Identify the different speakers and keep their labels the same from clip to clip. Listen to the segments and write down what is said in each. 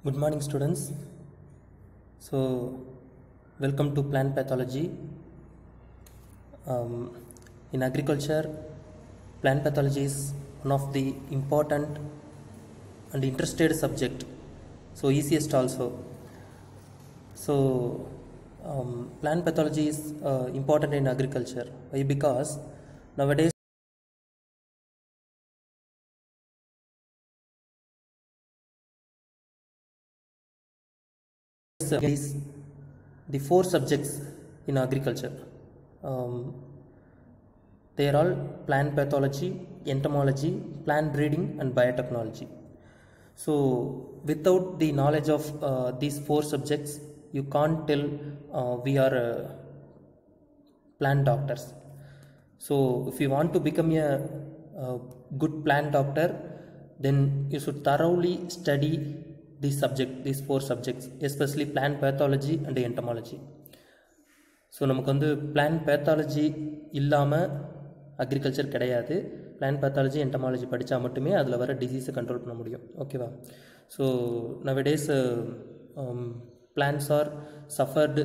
Speaker 1: Good morning, students. So, welcome to plant pathology. Um, in agriculture, plant pathology is one of the important and interested subject. So, easiest also. So, um, plant pathology is uh, important in agriculture. Why? Because nowadays is the four subjects in agriculture. Um, they are all plant pathology, entomology, plant breeding, and biotechnology. So, without the knowledge of uh, these four subjects, you can't tell uh, we are uh, plant doctors. So, if you want to become a, a good plant doctor, then you should thoroughly study these subject, these four subjects, especially plant pathology and entomology. So நமக்கு வந்து plant pathology இல்லாமல் agriculture கிடையாது plant pathology entomology படித்தா மட்டுமே அதில் வர டிசீஸை control பண்ண முடியும் ஓகேவா so nowadays plants are suffered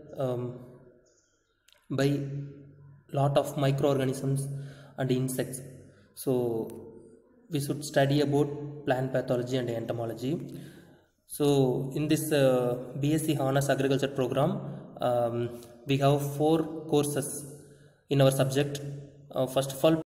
Speaker 1: by lot of micro organisms and insects so we should study about plant pathology and entomology. So, in this uh, BSc Honors Agriculture program, um, we have four courses in our subject. Uh, first of all,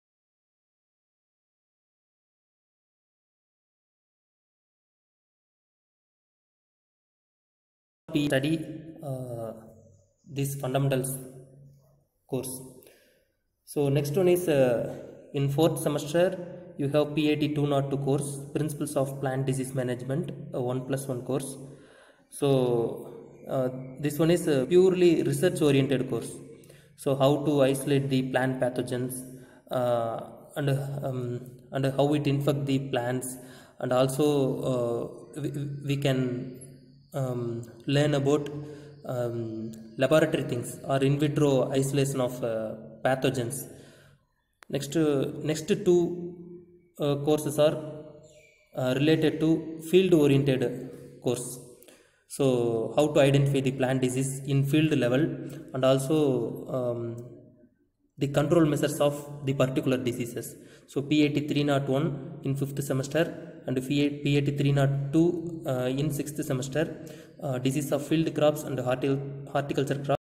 Speaker 1: we study uh, these fundamentals course. So, next one is uh, in fourth semester you have PAT 202 course Principles of Plant Disease Management a 1 plus 1 course. So, uh, this one is a purely research oriented course. So, how to isolate the plant pathogens uh, and, um, and how it infect the plants and also uh, we, we can um, learn about um, laboratory things or in vitro isolation of uh, pathogens. Next, uh, next two uh, courses are uh, related to field oriented course so how to identify the plant disease in field level and also um, the control measures of the particular diseases so pat 301 in fifth semester and pat 302 uh, in sixth semester uh, disease of field crops and hortil- horticulture crops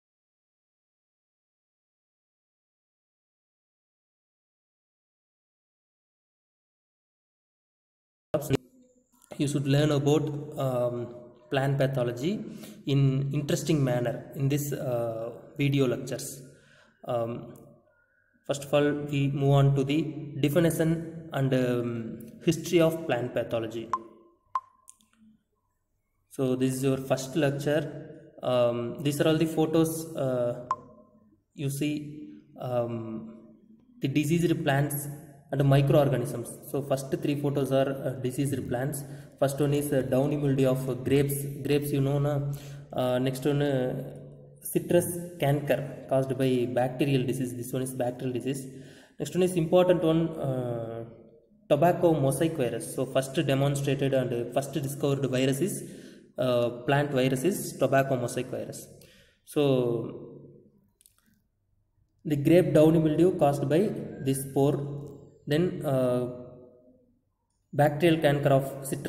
Speaker 1: you should learn about um, plant pathology in interesting manner in this uh, video lectures um, first of all we move on to the definition and um, history of plant pathology so this is your first lecture um, these are all the photos uh, you see um, the diseased plants and microorganisms. So first three photos are uh, diseased plants. First one is uh, downy mildew of uh, grapes. Grapes, you know, na. Uh, next one, uh, citrus canker caused by bacterial disease. This one is bacterial disease. Next one is important one, uh, tobacco mosaic virus. So first demonstrated and first discovered virus is uh, plant virus is tobacco mosaic virus. So the grape downy mildew caused by this spore then uh, bacterial canker of citrus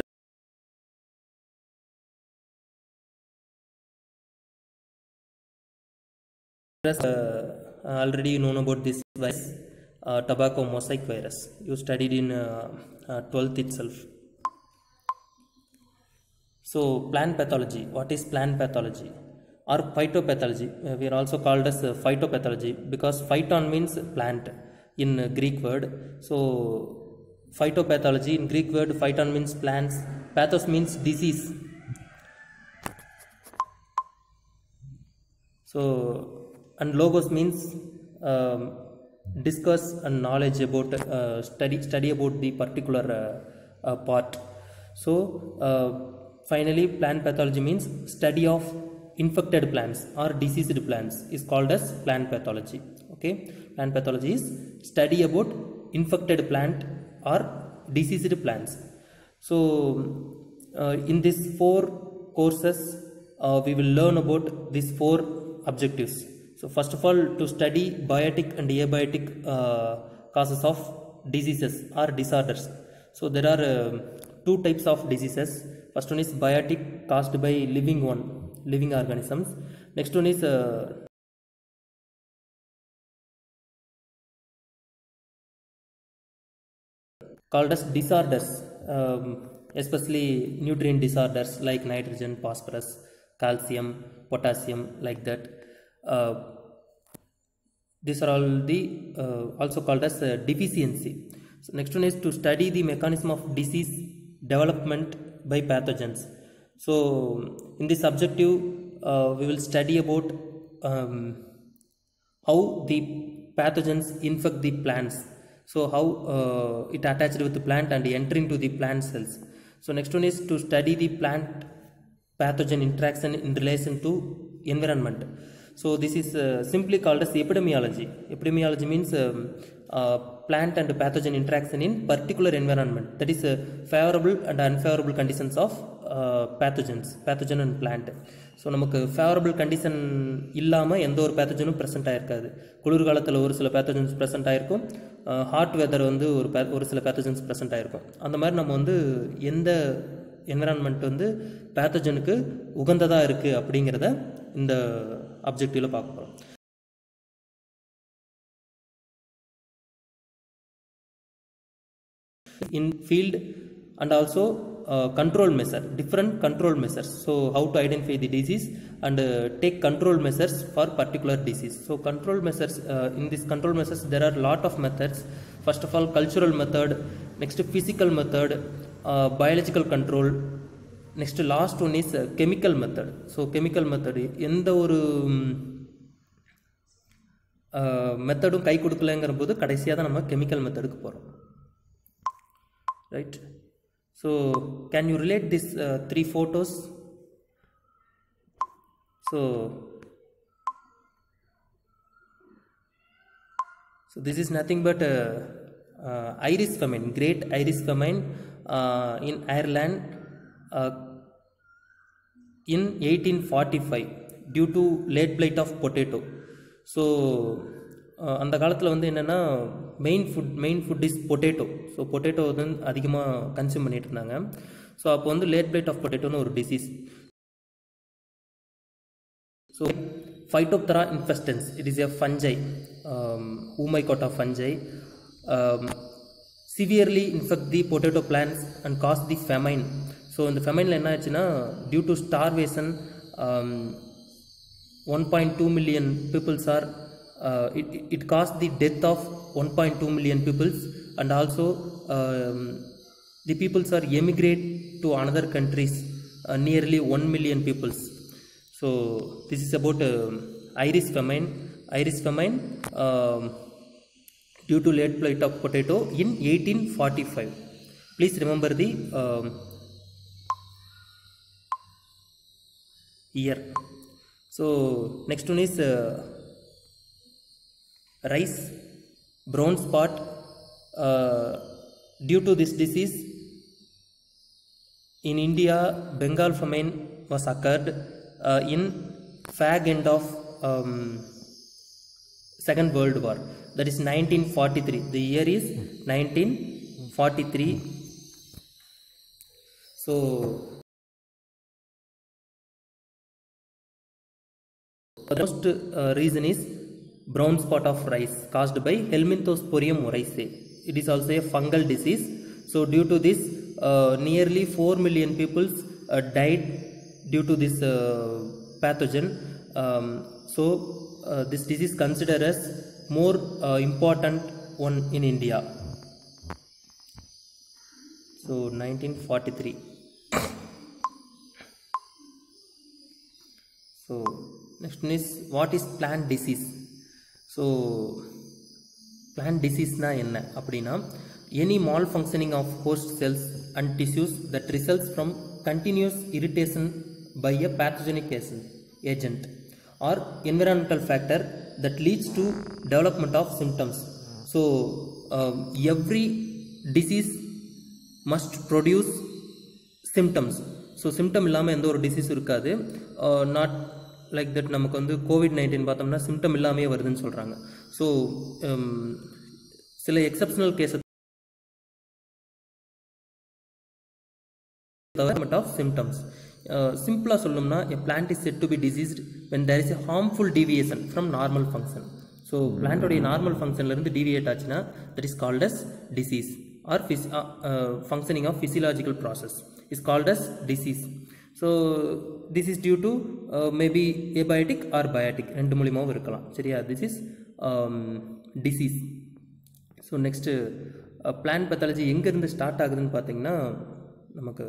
Speaker 1: uh, already you know about this virus uh, tobacco mosaic virus you studied in uh, uh, 12th itself so plant pathology what is plant pathology or phytopathology uh, we are also called as uh, phytopathology because phyton means plant in uh, greek word so phytopathology in greek word phyton means plants pathos means disease so and logos means um, discuss and knowledge about uh, study study about the particular uh, uh, part so uh, finally plant pathology means study of infected plants or diseased plants is called as plant pathology okay plant pathology is study about infected plant or diseased plants so uh, in these four courses uh, we will learn about these four objectives so first of all to study biotic and abiotic uh, causes of diseases or disorders so there are um two types of diseases first one is biotic caused by living one living organisms next one is uh, called as disorders, um, especially nutrient disorders like nitrogen, phosphorus, calcium, potassium, like that. Uh, these are all the uh, also called as uh, deficiency. So next one is to study the mechanism of disease development by pathogens. So in this objective, uh, we will study about um, how the pathogens infect the plants so how uh, it attached with the plant and enter into the plant cells so next one is to study the plant pathogen interaction in relation to environment so this is uh, simply called as epidemiology epidemiology means um, uh, plant and pathogen interaction in particular environment that is uh, favorable and unfavorable conditions of uh, pathogens pathogen and plant so நமக்கு favourable condition இல்லாமல் எந்த ஒரு பேத்தஜனும் present ஆயிருக்காது குளிர்காலத்தில் ஒரு சில pathogens present ஆயிருக்கும் ஹாட் வெதர் வந்து ஒரு பே ஒரு சில பேத்தஜன்ஸ் ப்ரெசென்ட் ஆயிருக்கும் அந்த மாதிரி நம்ம வந்து எந்த என்விரான்மெண்ட் வந்து பேத்தஜனுக்கு உகந்ததாக இருக்குது அப்படிங்கிறத இந்த அப்ஜெக்டிவில் பார்க்க போகிறோம் in field and also uh, control measure different control measures so how to identify the disease and uh, take control measures for particular disease so control measures uh, in this control measures there are lot of methods first of all cultural method next physical method uh, biological control next last one is uh, chemical method so chemical method எந்த ஒரு மெத்தடும் கை கொடுக்கலங்கிற போது கடைசியாக தான் நம்ம chemical மெத்தடுக்கு போகிறோம் right so can you relate these uh, three photos so so this is nothing but uh, uh, iris famine great iris famine uh, in ireland uh, in 1845 due to late blight of potato so அந்த காலத்தில் வந்து என்னென்னா main food main food is potato so potato வந்து அதிகமாக consume பண்ணிட்டு இருந்தாங்க so அப்போ வந்து லேட் பிளேட் ஆஃப் பொட்டேட்டோன்னு ஒரு disease so Phytophthora infestans it is a fungi oomycota fungi severely infect the potato plants and cause the famine so இந்த ஃபெமைனில் என்ன ஆச்சுன்னா due to starvation one point two million peoples are uh, it, it caused the death of 1.2 million peoples and also um, the peoples are emigrate to another countries uh, nearly 1 million peoples so this is about uh, iris famine iris famine um, due to late blight of potato in 1845 please remember the um, year so next one is rice brown spot uh, due to this disease in india bengal famine was occurred uh, in fag end of um, second world war that is 1943 the year is 1943 so the most uh, reason is brown spot of rice caused by Helminthosporium oryzae. It is also a fungal disease. So due to this, uh, nearly 4 million people uh, died due to this uh, pathogen. Um, so this disease considered as more important one in India. So 1943. So next one is what is plant disease? So plant டிசீஸ்னால் என்ன அப்படின்னா any malfunctioning of host cells and tissues that results from continuous irritation by a pathogenic agent or environmental factor that leads to development of symptoms so every disease must produce symptoms so symptom இல்லாமல் எந்த ஒரு disease இருக்காது not like that நமக்கு வந்து Covid nineteen பார்த்தோம்னா symptom இல்லாமே வருதுன்னு சொல்கிறாங்க ஸோ சில எக்ஸப்ஷனல் கேஸை development of symptoms சிம்பிளாக சொல்லணும்னா a plant is said to be diseased when there is a harmful deviation from normal function so பிளான்டோடைய நார்மல் ஃபங்க்ஷன்லேருந்து டிவியேட் ஆச்சுன்னா that is called as disease or ஃபிஸ் functioning of physiological process is called as disease so this is due to maybe abiotic or biotic ரெண்டு மூலியமாகவும் இருக்கலாம் சரியா this is disease so next plant pathology எங்கேருந்து start ஆகுதுன்னு பார்த்தீங்கன்னா நமக்கு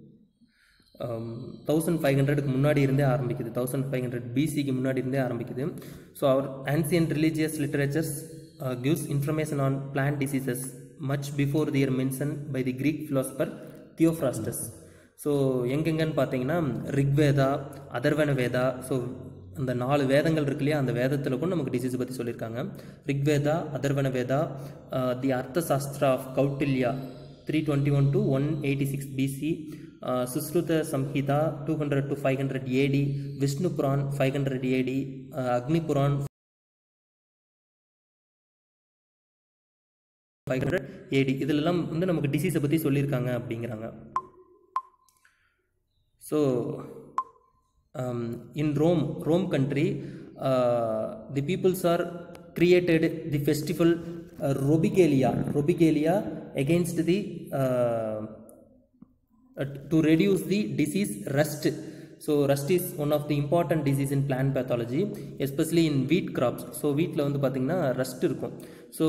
Speaker 1: thousand five ஹண்ட்ரடுக்கு முன்னாடி இருந்தே ஆரம்பிக்குது தௌசண்ட் ஃபைவ் ஹண்ட்ரட் பிசிக்கு முன்னாடி இருந்தே ஆரம்பிக்குது so our ancient religious literatures gives information on plant diseases much before their mention by the Greek philosopher Theophrastus so எங்கெங்கன்னு பார்த்தீங்கன்னா ரிக்வேதா அதர்வன வேதா ஸோ அந்த நாலு வேதங்கள் இருக்கு இல்லையா அந்த வேதத்தில் கூட நமக்கு டிசீஸ் பற்றி சொல்லியிருக்காங்க Rigveda அதர்வன Veda the Artha Shastra of Kautilya three twenty one to one eighty six BC Sushruta Samhita two hundred to five hundred AD Vishnu Puran five hundred AD Agni Puran five hundred ஏடி இதிலெல்லாம் வந்து நமக்கு டிசீஸை பற்றி சொல்லியிருக்காங்க அப்படிங்கிறாங்க so in Rome Rome country the peoples are created the festival uh, Robigelia, Robigelia against the uh, uh, to reduce the disease rust. So rust is one of the important disease in plant pathology, especially in wheat crops. So wheatல வந்து பார்த்தீங்கன்னா rust இருக்கும் so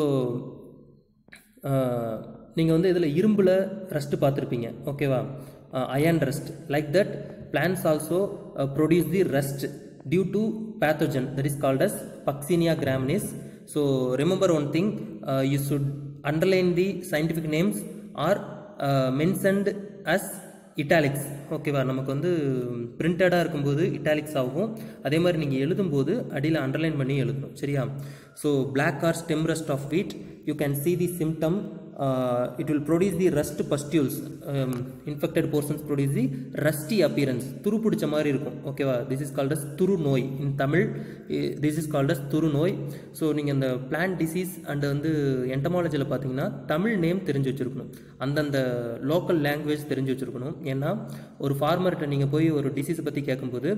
Speaker 1: நீங்கள் வந்து இதில் இரும்பில் rust பார்த்துருப்பீங்க ஓகேவா iron rust like that plants also produce the rust due to pathogen that is called as Puccinia graminis. So remember one thing, uh, you should underline the scientific names or uh, mentioned as italics ஓகேவா நமக்கு வந்து பிரிண்டடாக இருக்கும்போது italics ஆகும் அதே மாதிரி நீங்கள் எழுதும்போது அடியில் அண்டர்லைன் பண்ணி எழுதணும் சரியா so black or stem rust of wheat you can see the symptom it will produce the rust pustules infected portions produce the rusty appearance துரு பிடிச்ச மாதிரி இருக்கும் ஓகேவா திஸ் இஸ் கால்ட் அஸ் துரு நோய் in Tamil this is called as துரு நோய் so நீங்கள் அந்த பிளான்ட் டிசீஸ் அண்ட் வந்து என்டமாலஜியில் பார்த்தீங்கன்னா தமிழ் நேம் தெரிஞ்சு வச்சுருக்கணும் அந்தந்த லோக்கல் லாங்குவேஜ் தெரிஞ்சு வச்சுருக்கணும் ஏன்னா ஒரு ஃபார்மர்கிட்ட நீங்கள் போய் ஒரு டிசீஸை பற்றி கேட்கும்போது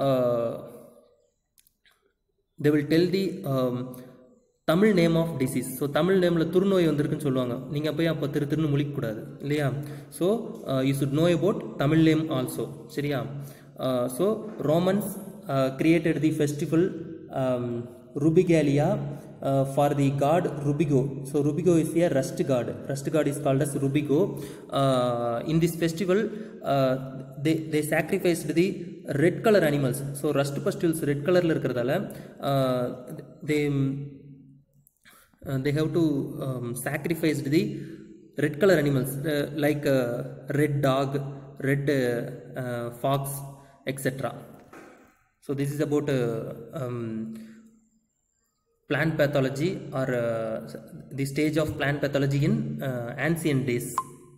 Speaker 1: they will tell the Tamil name of disease so Tamil நேமில் துருநோய் வந்திருக்குன்னு சொல்லுவாங்க நீங்கள் போய் அப்போ திரு திருன்னு முழிக்கக்கூடாது இல்லையா so you should know about Tamil name also சரியா so Romans created the festival Rubigalia for the god Rubigo so Rubigo is a rust god rust god is called as Rubigo in this festival they they sacrificed the red colour animals so rust pustules red கலரில் இருக்கிறதால they they have to um, sacrifice the red color animals uh, like uh, red dog red uh, fox etc so this is about um, plant pathology or the stage of plant pathology in ancient days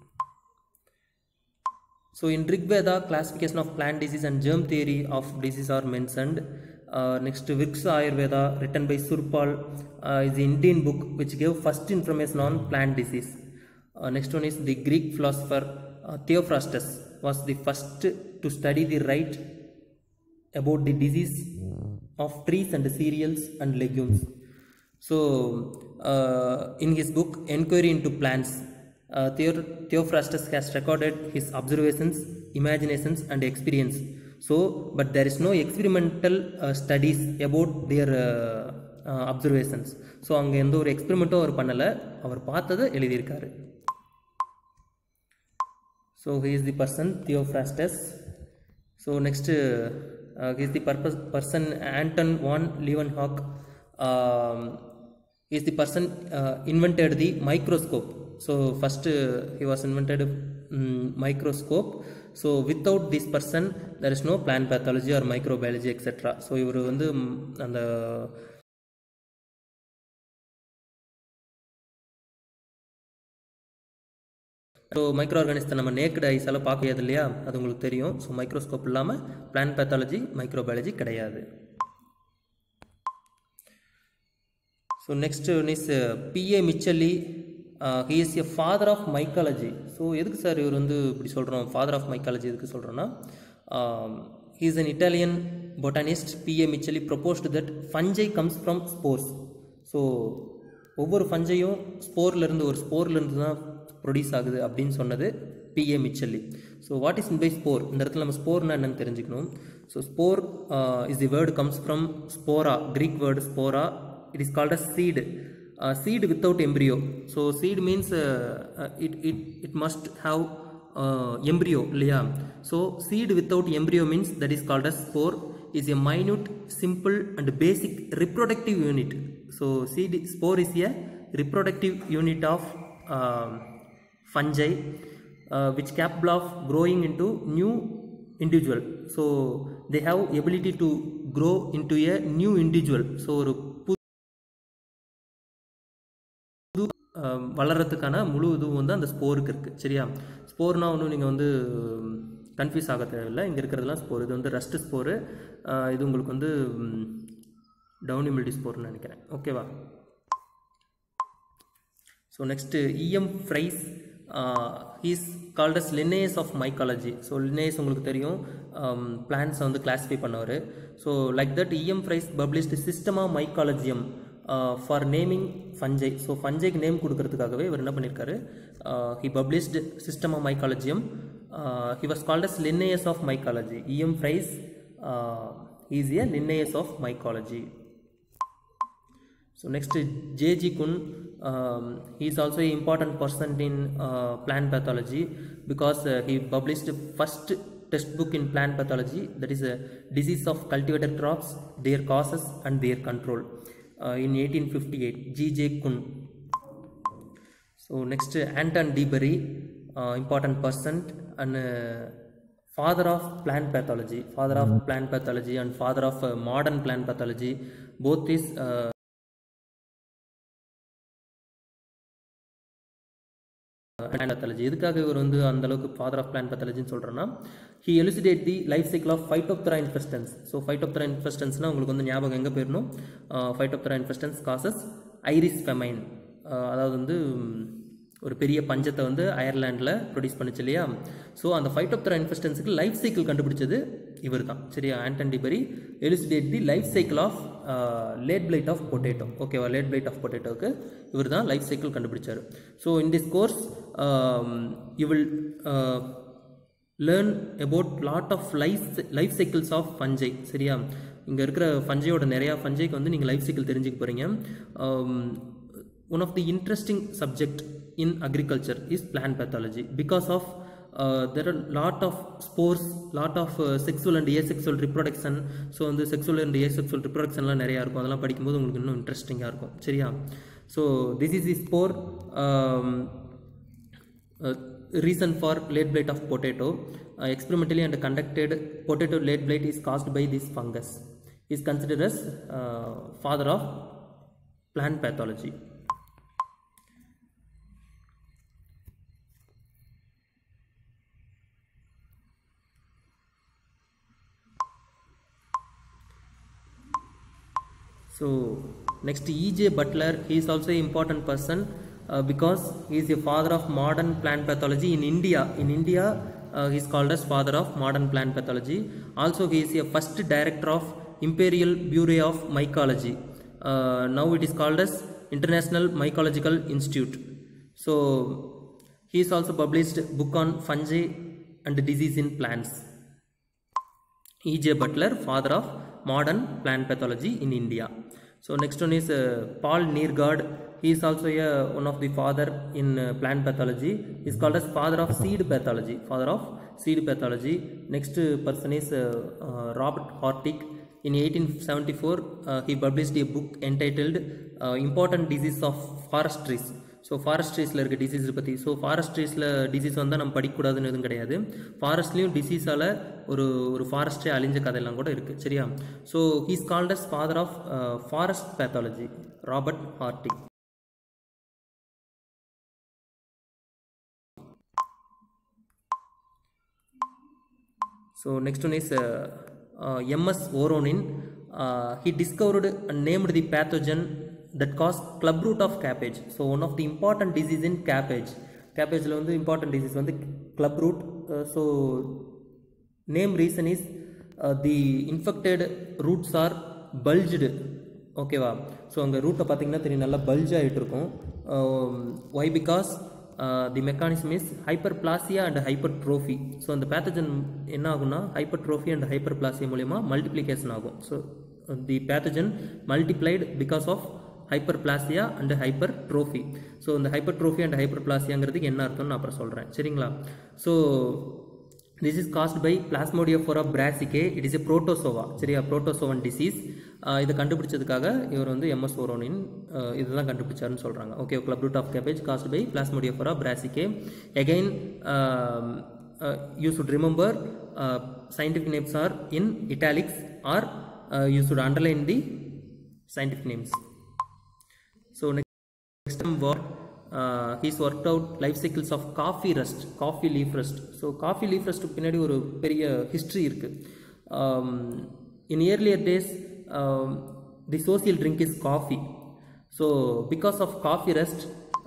Speaker 1: so in rigveda classification of plant disease and germ theory of disease are mentioned uh, next Virksa Ayurveda written by Surpal uh, is the Indian book which gave first information on plant disease. Uh, next one is the Greek philosopher uh, Theophrastus was the first to study the right about the disease of trees and cereals and legumes. So uh, in his book Enquiry into Plants, uh, Theo- Theophrastus has recorded his observations, imaginations and experience. So, but there is no experimental uh, studies about their uh, uh, observations. So அங்கே எந்த ஒரு எக்ஸ்பெரிமெண்ட்டும் அவர் பண்ணலை அவர் பார்த்ததை எழுதியிருக்காரு so he is the person Theophrastus so next he is the purpose person Anton van Leeuwenhoek is the person uh, invented the microscope so first uh, he was invented um, microscope so without this person there is no plant pathology or microbiology etc so இவர் வந்து ம், அந்த so micro ஆர்கானிசத்தை நம்ம naked ஐஸால் பார்க்க முடியாது இல்லையா அது உங்களுக்கு தெரியும் ஸோ மைக்ரோஸ்கோப் இல்லாமல் பிளான்ட் பேத்தாலஜி மைக்ரோபயாலஜி கிடையாது so next one is PA Micheli he is a father of mycology so எதுக்கு சார் இவர் வந்து இப்படி சொல்கிறோம் ஃபாதர் ஆஃப் மைக்காலஜி எதுக்கு சொல்கிறோன்னா he is an Italian botanist PA Micheli proposed that fungi comes from spores so ஒவ்வொரு ஃபஞ்சையும் ஸ்போர்லேருந்து ஒரு ஸ்போர்லேருந்து தான் ப்ரொடியூஸ் ஆகுது அப்படின்னு சொன்னது PA Micheli so what is in by spore இந்த இடத்துல நம்ம ஸ்போர்னா என்னன்னு தெரிஞ்சுக்கணும் so spore is the word comes from spora Greek word spora it is called as seed uh, seed without embryo so seed means uh, uh, it, it it must have uh, embryo இல்லையா so seed without embryo means that is called as spore is a minute simple and basic reproductive unit so seed spore is a reproductive unit of uh, fungi uh, which capable of growing into new individual so they have ability to grow into a new individual so ஒரு அஹ் வளர்றதுக்கான முழு இதுவும் வந்து அந்த ஸ்போருக்கு இருக்குது சரியா ஸ்போர்னா ஒன்றும் நீங்கள் வந்து கன்ஃபியூஸ் ஆக தேவையில்லை இங்கே இருக்கிறதுலாம் ஸ்போர் இது வந்து ரஸ்ட் ஸ்போரு இது உங்களுக்கு வந்து டவுனி மில்டி ஸ்போர்னு நினைக்கிறேன் ஓகேவா so next EM Fries he's called as Linnaeus of mycology so Linnaeus உங்களுக்கு தெரியும் பிளான்ஸை வந்து கிளாஸிஃபை பண்ணவர் so like that EM Fries published system of mycologicum for naming fungi so ஃபஞ்சைக்கு நேம் கொடுக்கறதுக்காகவே இவர் என்ன பண்ணியிருக்காரு he published system of mycologicum he was called as Linnaeus of mycology EM Fries is a Linnaeus of mycology So next J.G. Kun, um, he is also an important person in uh, plant pathology because uh, he published the first textbook in plant pathology that is a disease of cultivated crops, their causes and their control uh, in 1858. G.J. Kun. So next Anton DeBerry, uh, important person and uh, father of plant pathology, father of plant pathology and father of uh, modern plant pathology. Both is uh, plant pathology எதுக்காக இவர் வந்து அந்த அளவுக்கு father of plant பத்தாலஜின்னு சொல்கிறேன்னா he elucidate the life cycle of Phytophthora infestans so Phytophthora இன்ஃபெஸ்டன்ஸ்னால் உங்களுக்கு வந்து ஞாபகம் எங்கே போயிடணும் Phytophthora infestans causes Irish famine அதாவது வந்து ம், ஒரு பெரிய பஞ்சத்தை வந்து அயர்லாண்டில் ப்ரொடியூஸ் பண்ணுச்சு இல்லையா ஸோ அந்த ஃபைட்டோப்தரா இன்ஃபெஸ்டன்ஸுக்கு லைஃப் சைக்கிள் கண்டுபிடிச்சது இவர் தான் சரியா Anton de Bary elucidate the life cycle of late blight of potato ஓகேவா லேட் பிளைட் ஆஃப் பொட்டேட்டோவுக்கு இவர் தான் லைஃப் சைக்கிள் கண்டுபிடிச்சார் so in this course you will learn about lot of life life cycles of fungi சரியா இங்கே இருக்கிற ஃபஞ்சையோட நிறையா ஃபஞ்சைக்கு வந்து நீங்கள் லைஃப் சைக்கிள் தெரிஞ்சுக்க போகிறீங்க one of the interesting subject in agriculture is plant pathology because of there are lot of spores lot of sexual and asexual reproduction so வந்து sexual and asexual ரிப்ரொடக்ஷன்லாம் நிறையா இருக்கும் அதெல்லாம் படிக்கும்போது உங்களுக்கு இன்னும் இன்ட்ரெஸ்டிங்காக இருக்கும் சரியா so this is the spore reason for late blight of potato uh, experimentally and conducted potato late blight is caused by this fungus is considered as uh, father of plant pathology So next E.J. Butler, he is also an important person uh, because he is a father of modern plant pathology in India. In India, uh, he is called as father of modern plant pathology. Also, he is a first director of Imperial Bureau of Mycology. Uh, now it is called as International Mycological Institute. So he is also published book on fungi and disease in plants. E.J. Butler, father of modern plant pathology in India. So next one is uh, Paul Neergaard. He is also a, one of the father in uh, plant pathology. He is called as father of seed pathology. Father of seed pathology. Next uh, person is uh, uh, Robert Hortick. In 1874, uh, he published a book entitled uh, Important Disease of Forest Trees. So forest ட்ரீஸில் இருக்க disease பற்றி so forest ட்ரீஸில் disease வந்தால் நம்ம படிக்கக்கூடாதுன்னு எதுவும் கிடையாது ஃபாரஸ்ட்லேயும் டிசீஸால் ஒரு ஒரு ஃபாரஸ்ட்டே அழிஞ்ச கதையெல்லாம் கூட இருக்குது சரியா so he's called as father of forest pathology Robert Hartig So next one is uh, uh, MS Voronin. Uh, he discovered and named the pathogen that caused club root of cabbage. So one of the important disease in cabbage. கேபேஜில் வந்து important disease வந்து club root so name reason is the infected roots are bulged ஓகேவா so அங்கே ரூட்டை பார்த்தீங்கன்னா தெரியும் நல்லா bulge ஆகிட்டு இருக்கும் why because the mechanism is hyperplasia and hypertrophy so அந்த பேத்தஜன் என்ன ஆகும்னா hypertrophy and hyperplasia மூலிமா மல்டிப்ளிகேஷன் ஆகும் so the pathogen multiplied because of hyperplasia and hypertrophy so இந்த hypertrophy and hyper பிளாசியாங்கிறதுக்கு என்ன அர்த்தம்னு நான் அப்புறம் சொல்கிறேன் சரிங்களா so this is caused by Plasmodiophora brassicae it is a protozoa சரியா புரோட்டோசோவன் டிசீஸ் இதை கண்டுபிடிச்சதுக்காக இவர் வந்து எம்எஸ் ஓரோனின் இதுதான் கண்டுபிடிச்சாருன்னு சொல்கிறாங்க okay club root of cabbage caused by Plasmodiophora brassicae again you should remember scientific names are in italics are you should underline the scientific names So next time what uh, he's worked out life cycles of coffee rust, coffee leaf rust. So coffee leaf rust பின்னாடி ஒரு பெரிய history இருக்கு in earlier days the social drink is coffee so because of coffee rust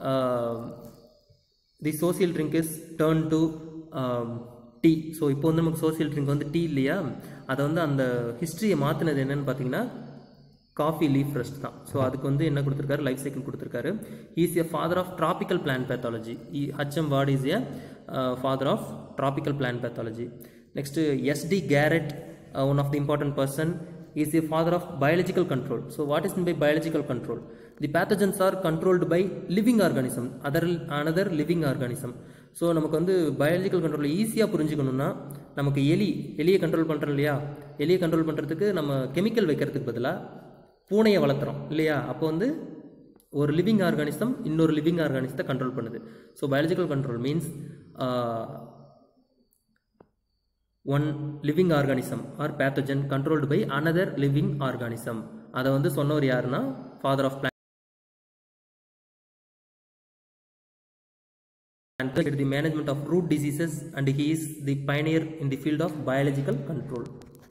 Speaker 1: the social drink is turned to tea so இப்போ வந்து நமக்கு social drink வந்து tea இல்லையா அதை வந்து அந்த ஹிஸ்ட்ரியை மாற்றினது என்னன்னு பார்த்தீங்கன்னா காஃபி லீஃப் ரெஸ்ட் தான் ஸோ அதுக்கு வந்து என்ன கொடுத்துருக்காரு லைஃப் சைக்கிள் கொடுத்துருக்காரு is a father of tropical plant pathology HM Ward is a father of tropical plant pathology next SD Garrett one of the important person is a father of biological control so what is by biological control the pathogens are controlled by living organism other another living organism so நமக்கு வந்து biological control ஈஸியாக புரிஞ்சுக்கணும்னா நமக்கு எலி எலியை control பண்ணுறோம் இல்லையா எலியை கண்ட்ரோல் பண்ணுறதுக்கு நம்ம கெமிக்கல் வைக்கிறதுக்கு பதிலாக பூனையை வளர்த்துறோம் இல்லையா அப்போ வந்து ஒரு லிவிங் ஆர்கானிசம் இன்னொரு லிவிங் ஆர்கானிசத்தை கண்ட்ரோல் பண்ணுது so biological control means one living organism or pathogen controlled by another living organism அதை வந்து சொன்னவர் யாருன்னா father of plant the management of root diseases and he is the pioneer in the field of biological control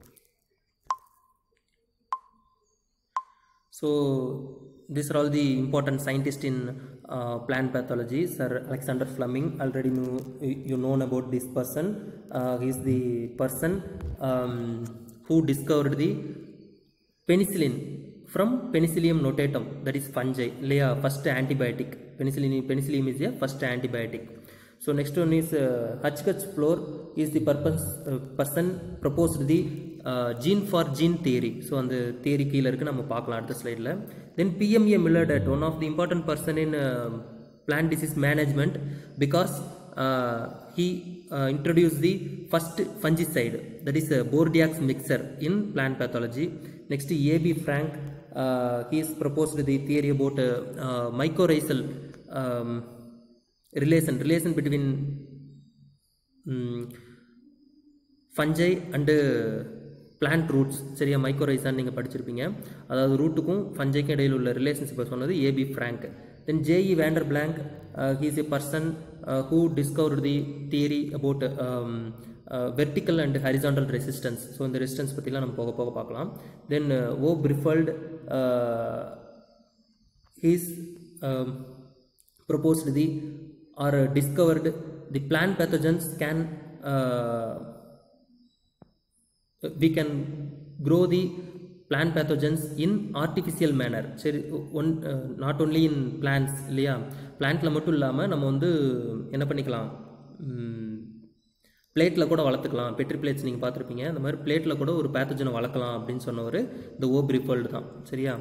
Speaker 1: so these are all the important scientists in uh, plant pathology sir alexander fleming already know you know about this person uh, he is the person um, who discovered the penicillin from penicillium notatum that is fungi இல்லையா first antibiotic penicillin penicillium is a first antibiotic so next one is uh, Hutchins Floor is the purpose, uh, person proposed the uh, gene for gene theory so அந்த theory கீழே இருக்கு நம்ம பார்க்கலாம் அடுத்த ஸ்லைடில் then PMA Millard one of the important person in uh, plant disease management because uh, he uh, introduced the first fungicide that is a Bordeaux mixer in plant pathology next A.B. Frank uh, he has proposed the theory about uh, uh, mycorrhizal um, relation relation between um, fungi and plant roots சரியா மைக்ரோரைசான்னு நீங்கள் படிச்சிருப்பீங்க அதாவது ரூட்டுக்கும் ஃபஞ்சைக்கும் இடையில் உள்ள ரிலேஷன்ஷிப்பை சொன்னது AB Frank then JE Vander Plank he's a person who discovered the theory about vertical and horizontal resistance so இந்த ரெசிஸ்டன்ஸ் பற்றிலாம் நம்ம போக போக பார்க்கலாம் then O Brefeld he's proposed the or discovered the plant pathogens can uh, we can grow the plant pathogens in artificial manner சரி one not only in plants இல்லையா பிளான்ட்டில் மட்டும் இல்லாமல் நம்ம வந்து என்ன பண்ணிக்கலாம் பிளேட்டில் கூட வளர்த்துக்கலாம் பெட்ரி பிளேட்ஸ் நீங்கள் பார்த்துருப்பீங்க அந்த மாதிரி பிளேட்டில் கூட ஒரு பேத்தஜனை வளர்க்கலாம் அப்படின்னு சொன்னவர் இந்த ஓ பிரிஃபல்டு தான் சரியா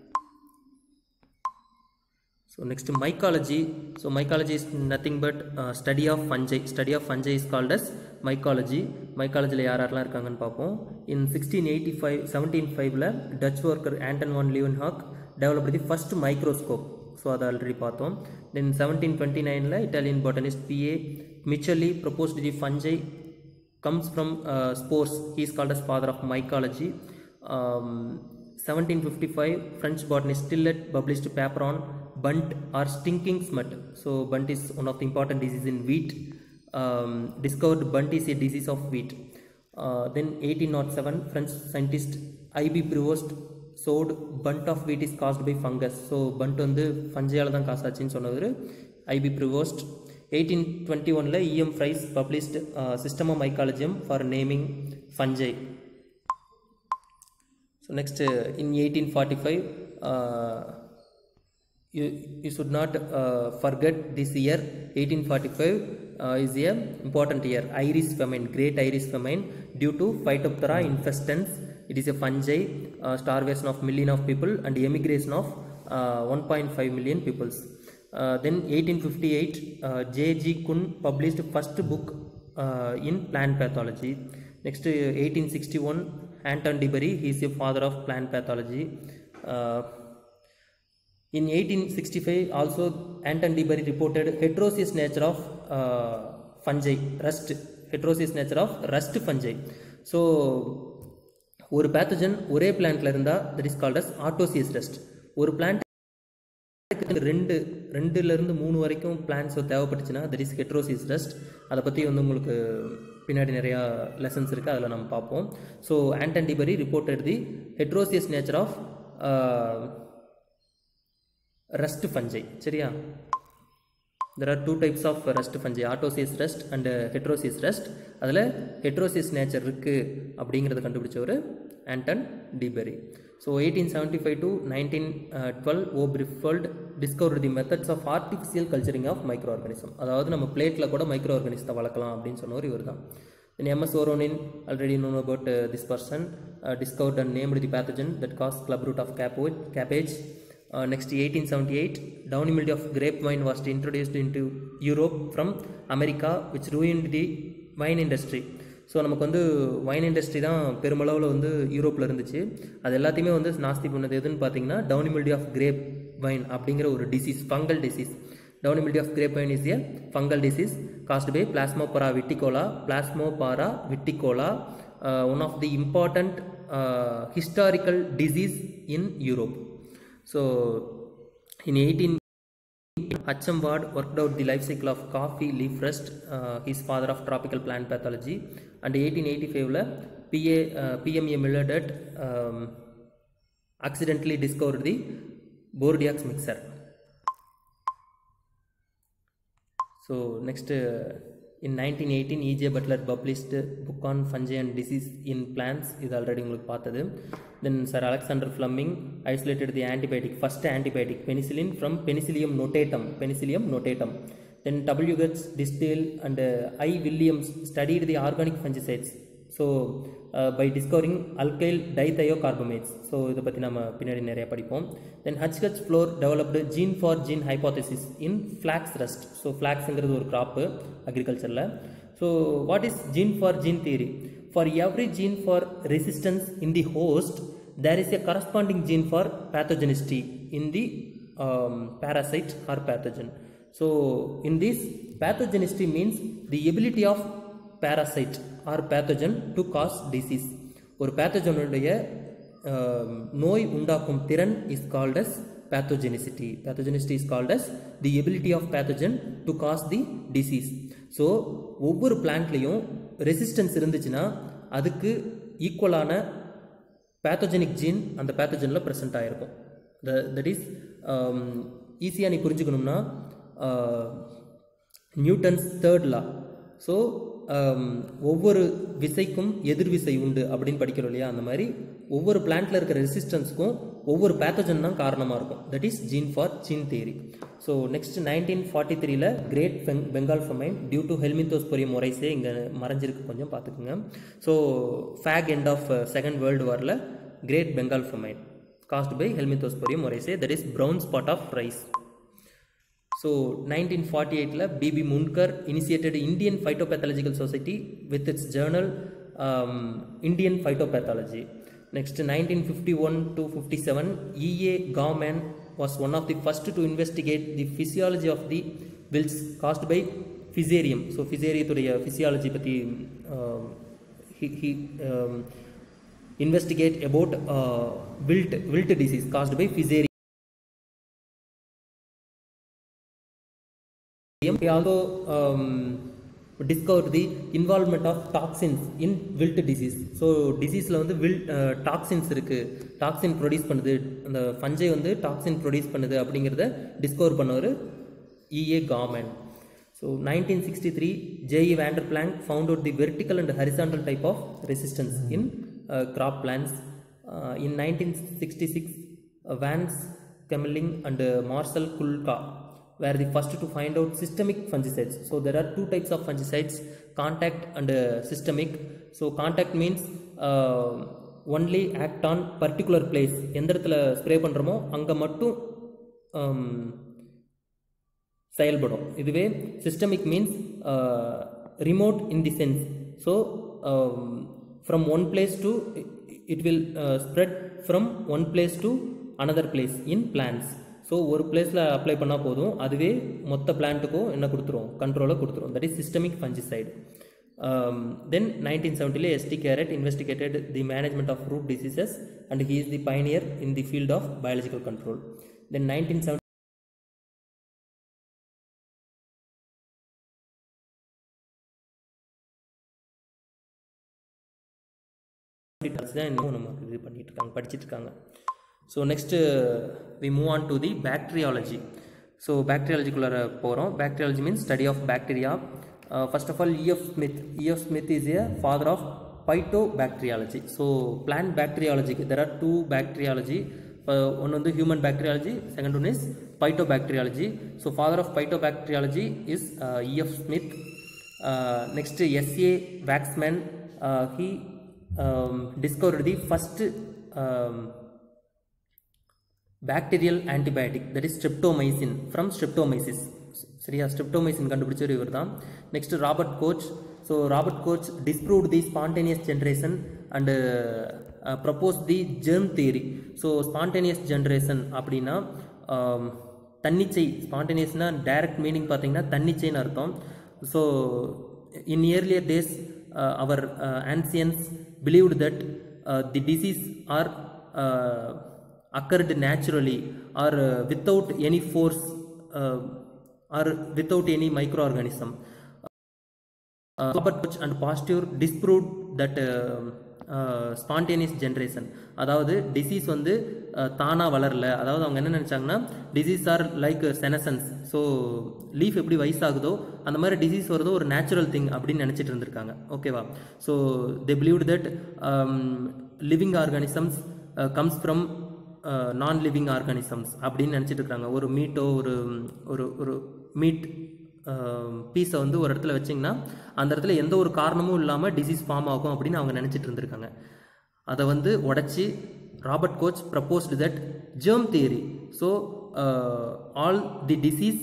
Speaker 1: So next mycology. So mycology is nothing but uh, study of fungi. Study of fungi is called as mycology. mycologyல யார் யாரெல்லாம் இருக்காங்கன்னு பார்ப்போம் in sixteen eighty five seventeen ஃபைவ்ல Dutch worker Anton van Leeuwenhoek develop the first microscope so அதை already பார்த்தோம் then seventeen twenty நைனில் Italian botanist PA Micheli proposed the fungi comes from uh, spores he is called as father of mycology um, 1755 french botanist stillet published paper on bunt or stinking smut so bunt is one of the important diseases in wheat um, discovered bunt is a disease of wheat then 1807 French scientist IB Prevost sowed bunt of wheat is caused by fungus so bunt வந்து ஃபஞ்சையால் தான் காசாச்சுன்னு சொன்னவர் IP ப்ரிவோஸ்ட் eighteen twenty ஒனில் EM Fries published system of mycologicum for naming fungi so next in eighteen forty five you, you should not uh, forget this year 1845 uh, is a important year iris famine great iris famine due to phytophthora infestans it is a fungi uh, starvation of million of people and emigration of uh, 1.5 million peoples uh, then 1858 uh, j.g. kun published first book uh, in plant pathology next uh, 1861 anton debury he is a father of plant pathology uh, in 1865, also Anton Debury reported heterosis nature of uh, fungi, rust, heterosis nature of rust fungi. So, ஒரு பேத்தஜன் ஒரே பிளான்ட்ல இருந்தால் that is called as autoecious rust ஒரு plant ரெண்டு ரெண்டுலேருந்து மூணு வரைக்கும் பிளான்ஸ் தேவைப்பட்டுச்சுன்னா தட் இஸ் ஹெட்ரோசிஸ் ரஸ்ட் அதை பற்றி வந்து உங்களுக்கு பின்னாடி நிறையா லெசன்ஸ் இருக்குது அதில் நம்ம பார்ப்போம் so Anton de Bary reported the heteroecious nature of rust fungi சரியா there are two types of rust fungi autoecious rust and heteroecious rust அதில் ஹெட்ரோசியஸ் நேச்சர் இருக்குது அப்படிங்கிறத கண்டுபிடிச்சவர் Anton de Bary so eighteen seventy five to nineteen twelve O Brefeld discover the methods of artificial culturing of microorganism அதாவது நம்ம பிளேட்டில் கூட micro ஆர்கானிசத்தை வளர்க்கலாம் அப்படின்னு சொன்னவர் இவர் தான் Then MS Oronin, already known about uh, this person, uh, discovered and named the pathogen that caused clubroot of cabbage. cabbage. Uh, next 1878 downy mildew of grapevine was introduced into europe from america which ruined the wine industry so நமக்கு வந்து wine industry தான் பெருமளவில் வந்து யூரோப்பில் இருந்துச்சு அது எல்லாத்தையுமே வந்து நாஸ்தி பண்ணது எதுன்னு பார்த்தீங்கன்னா downy mildew of grapevine அப்படிங்கிற ஒரு disease fungal disease downy mildew of grapevine is a fungal disease caused by Plasmopara viticola Plasmopara viticola one of the important historical disease in Europe So, in 18 H.M. Ward worked out the life cycle of coffee leaf rust, uh, his father of tropical plant pathology, and 1885 PA, uh, PMA Millerdet um, accidentally discovered the Bordeaux mixer. So, next uh, in 1918 E.J. Butler published book on fungi and disease in plants இது already உங்களுக்கு பார்த்தது then sir Alexander Fleming isolated the antibiotic first antibiotic penicillin from Penicillium notatum Penicillium notatum then W Katz Tisdale and I Williams studied the organic fungicides so by discovering alkyl dithiocarbamates so இதை பற்றி நம்ம பின்னாடி நிறைய படிப்போம் then H H Flor developed gene for gene hypothesis in flax rust so ஃப்ளாக்ஸுங்கிறது ஒரு crop அக்ரிகல்ச்சரில் so what is gene for gene theory for every gene for resistance in the host there is a corresponding gene for pathogenicity in the parasite or pathogen. So, in this pathogenicity means the ability of parasite or pathogen to cause disease. ஒரு பேத்தஜனுடைய நோய் உண்டாக்கும் திறன் is called as pathogenicity pathogenicity is called as the ability of pathogen to cause the disease so ஒவ்வொரு பிளான்ட்லேயும் resistance இருந்துச்சுன்னா அதுக்கு ஈக்குவலான pathogenic gene அந்த பேத்தோஜனில் ப்ரெசென்ட் ஆகிருக்கும் த தட் இஸ் ஈஸியாக நீ புரிஞ்சுக்கணும்னா நியூட்டன்ஸ் தேர்ட் லா ஸோ ஒவ்வொரு விசைக்கும் எதிர்விசை உண்டு அப்படின்னு படிக்கிறோம் இல்லையா அந்த மாதிரி ஒவ்வொரு பிளான்ட்ல இருக்கிற ரெசிஸ்டன்ஸ்க்கும் ஒவ்வொரு பேத்தஜன் தான் காரணமாக இருக்கும் that is gene for gene theory so next nineteen forty த்ரீல great Bengal famine due to Helminthosporium oryzae இங்கே மறைஞ்சிருக்கு கொஞ்சம் பார்த்துக்குங்க so fag end of second world வாரில் great Bengal famine caused by Helminthosporium oryzae that is brown spot of rice so nineteen forty எயிட்டில் BB Mundkur initiated Indian phytopathological society with its journal Indian phytopathology next nineteen fifty one to fifty seven EA come on was one of the first to investigate the physiology of the wilts caused by Fusarium so ஃபிசேரியத்துடைய physiology பற்றி he investigate about uh, wilt wilt disease caused by fusarium he also um, discover the involvement of toxins in wilt disease so டிசீஸில் வந்து wilt toxins இருக்குது toxin produce பண்ணுது அந்த ஃபஞ்சை வந்து toxin produce பண்ணுது அப்படிங்கிறத டிஸ்கவர் பண்ணவர் EA Gaumann so nineteen sixty three JE Vander Plank found out the vertical and horizontal type of resistance in crop plants in nineteen sixty six von Schmeling and Marshall Kulka were the first to find out systemic fungicides. So there are two types of fungicides, contact and uh, systemic. So contact means uh, only act on particular place. எந்த இடத்துல spray பண்ணுறோமோ அங்கே மட்டும் um, செயல்படும் இதுவே systemic means remote in the sense so from one place to it will spread from one place to another place in plants so ஒரு பிளேஸில் apply பண்ணால் போதும் அதுவே மொத்த பிளான்ட்டுக்கும் என்ன கொடுத்துரும் கண்ட்ரோலை கொடுத்துரும் that is systemic fungicide then nineteen செவன்ட்டிலே SD Garrett investigated the management of root diseases and he is the pioneer in the field of biological control then nineteen seven தான் இன்னும் நமக்கு இது பண்ணிட்டு இருக்காங்க படிச்சுட்டு இருக்காங்க so next we move on to the bacteriology so பேக்டீரியாலஜிக்குள்ளார போகிறோம் bacteriology means study of bacteria first of all EF Smith EF Smith is a father of phytobacteriology so plant பேக்டீரியாலஜிக்கு தெர் ஆர் டூ பேக்டீரியாலஜி ஒன்று வந்து human bacteriology second one is phytobacteriology so father of phytobacteriology is EF Smith next SA Waksman he discovered the first um, bacterial antibiotic that is streptomycin from streptomyces சரியா ஸ்ட்ரிப்டோமைசின் கண்டுபிடிச்சவர் இவர் தான் next Robert Koch so Robert Koch disproved the spontaneous generation and propose the germ theory so spontaneous generation அப்படின்னா தன்னிச்சை ஸ்பான்டேனியஸ்னா direct meaning பார்த்தீங்கன்னா தன்னிச்சைன்னு அர்த்தம் ஸோ இன் இயர்லியர் டேஸ் அவர் ancients believed that uh, the disease are uh, occurred naturally or uh, without any force uh, or without any microorganism. Uh, Robert Koch and Pasteur disproved that spontaneous generation அதாவது டிசீஸ் வந்து தானாக வளரல அதாவது அவங்க என்ன நினச்சாங்கன்னா disease are like senescence so leaf எப்படி வயசாகுதோ அந்த மாதிரி டிசீஸ் வருதோ ஒரு நேச்சுரல் திங் அப்படின்னு நினச்சிட்டு இருந்திருக்காங்க ஓகேவா so they believe that living organisms comes from non living organisms அப்படின்னு நினச்சிட்டு இருக்காங்க ஒரு மீட்டோ ஒரு ஒரு ஒரு மீட் பீஸை வந்து ஒரு இடத்துல வச்சிங்கன்னா அந்த இடத்துல எந்த ஒரு காரணமும் இல்லாமல் டிசீஸ் ஃபார்ம் ஆகும் அப்படின்னு அவங்க நினச்சிட்டு இருந்திருக்காங்க அதை வந்து உடச்சி Robert Koch proposed that germ theory so all the disease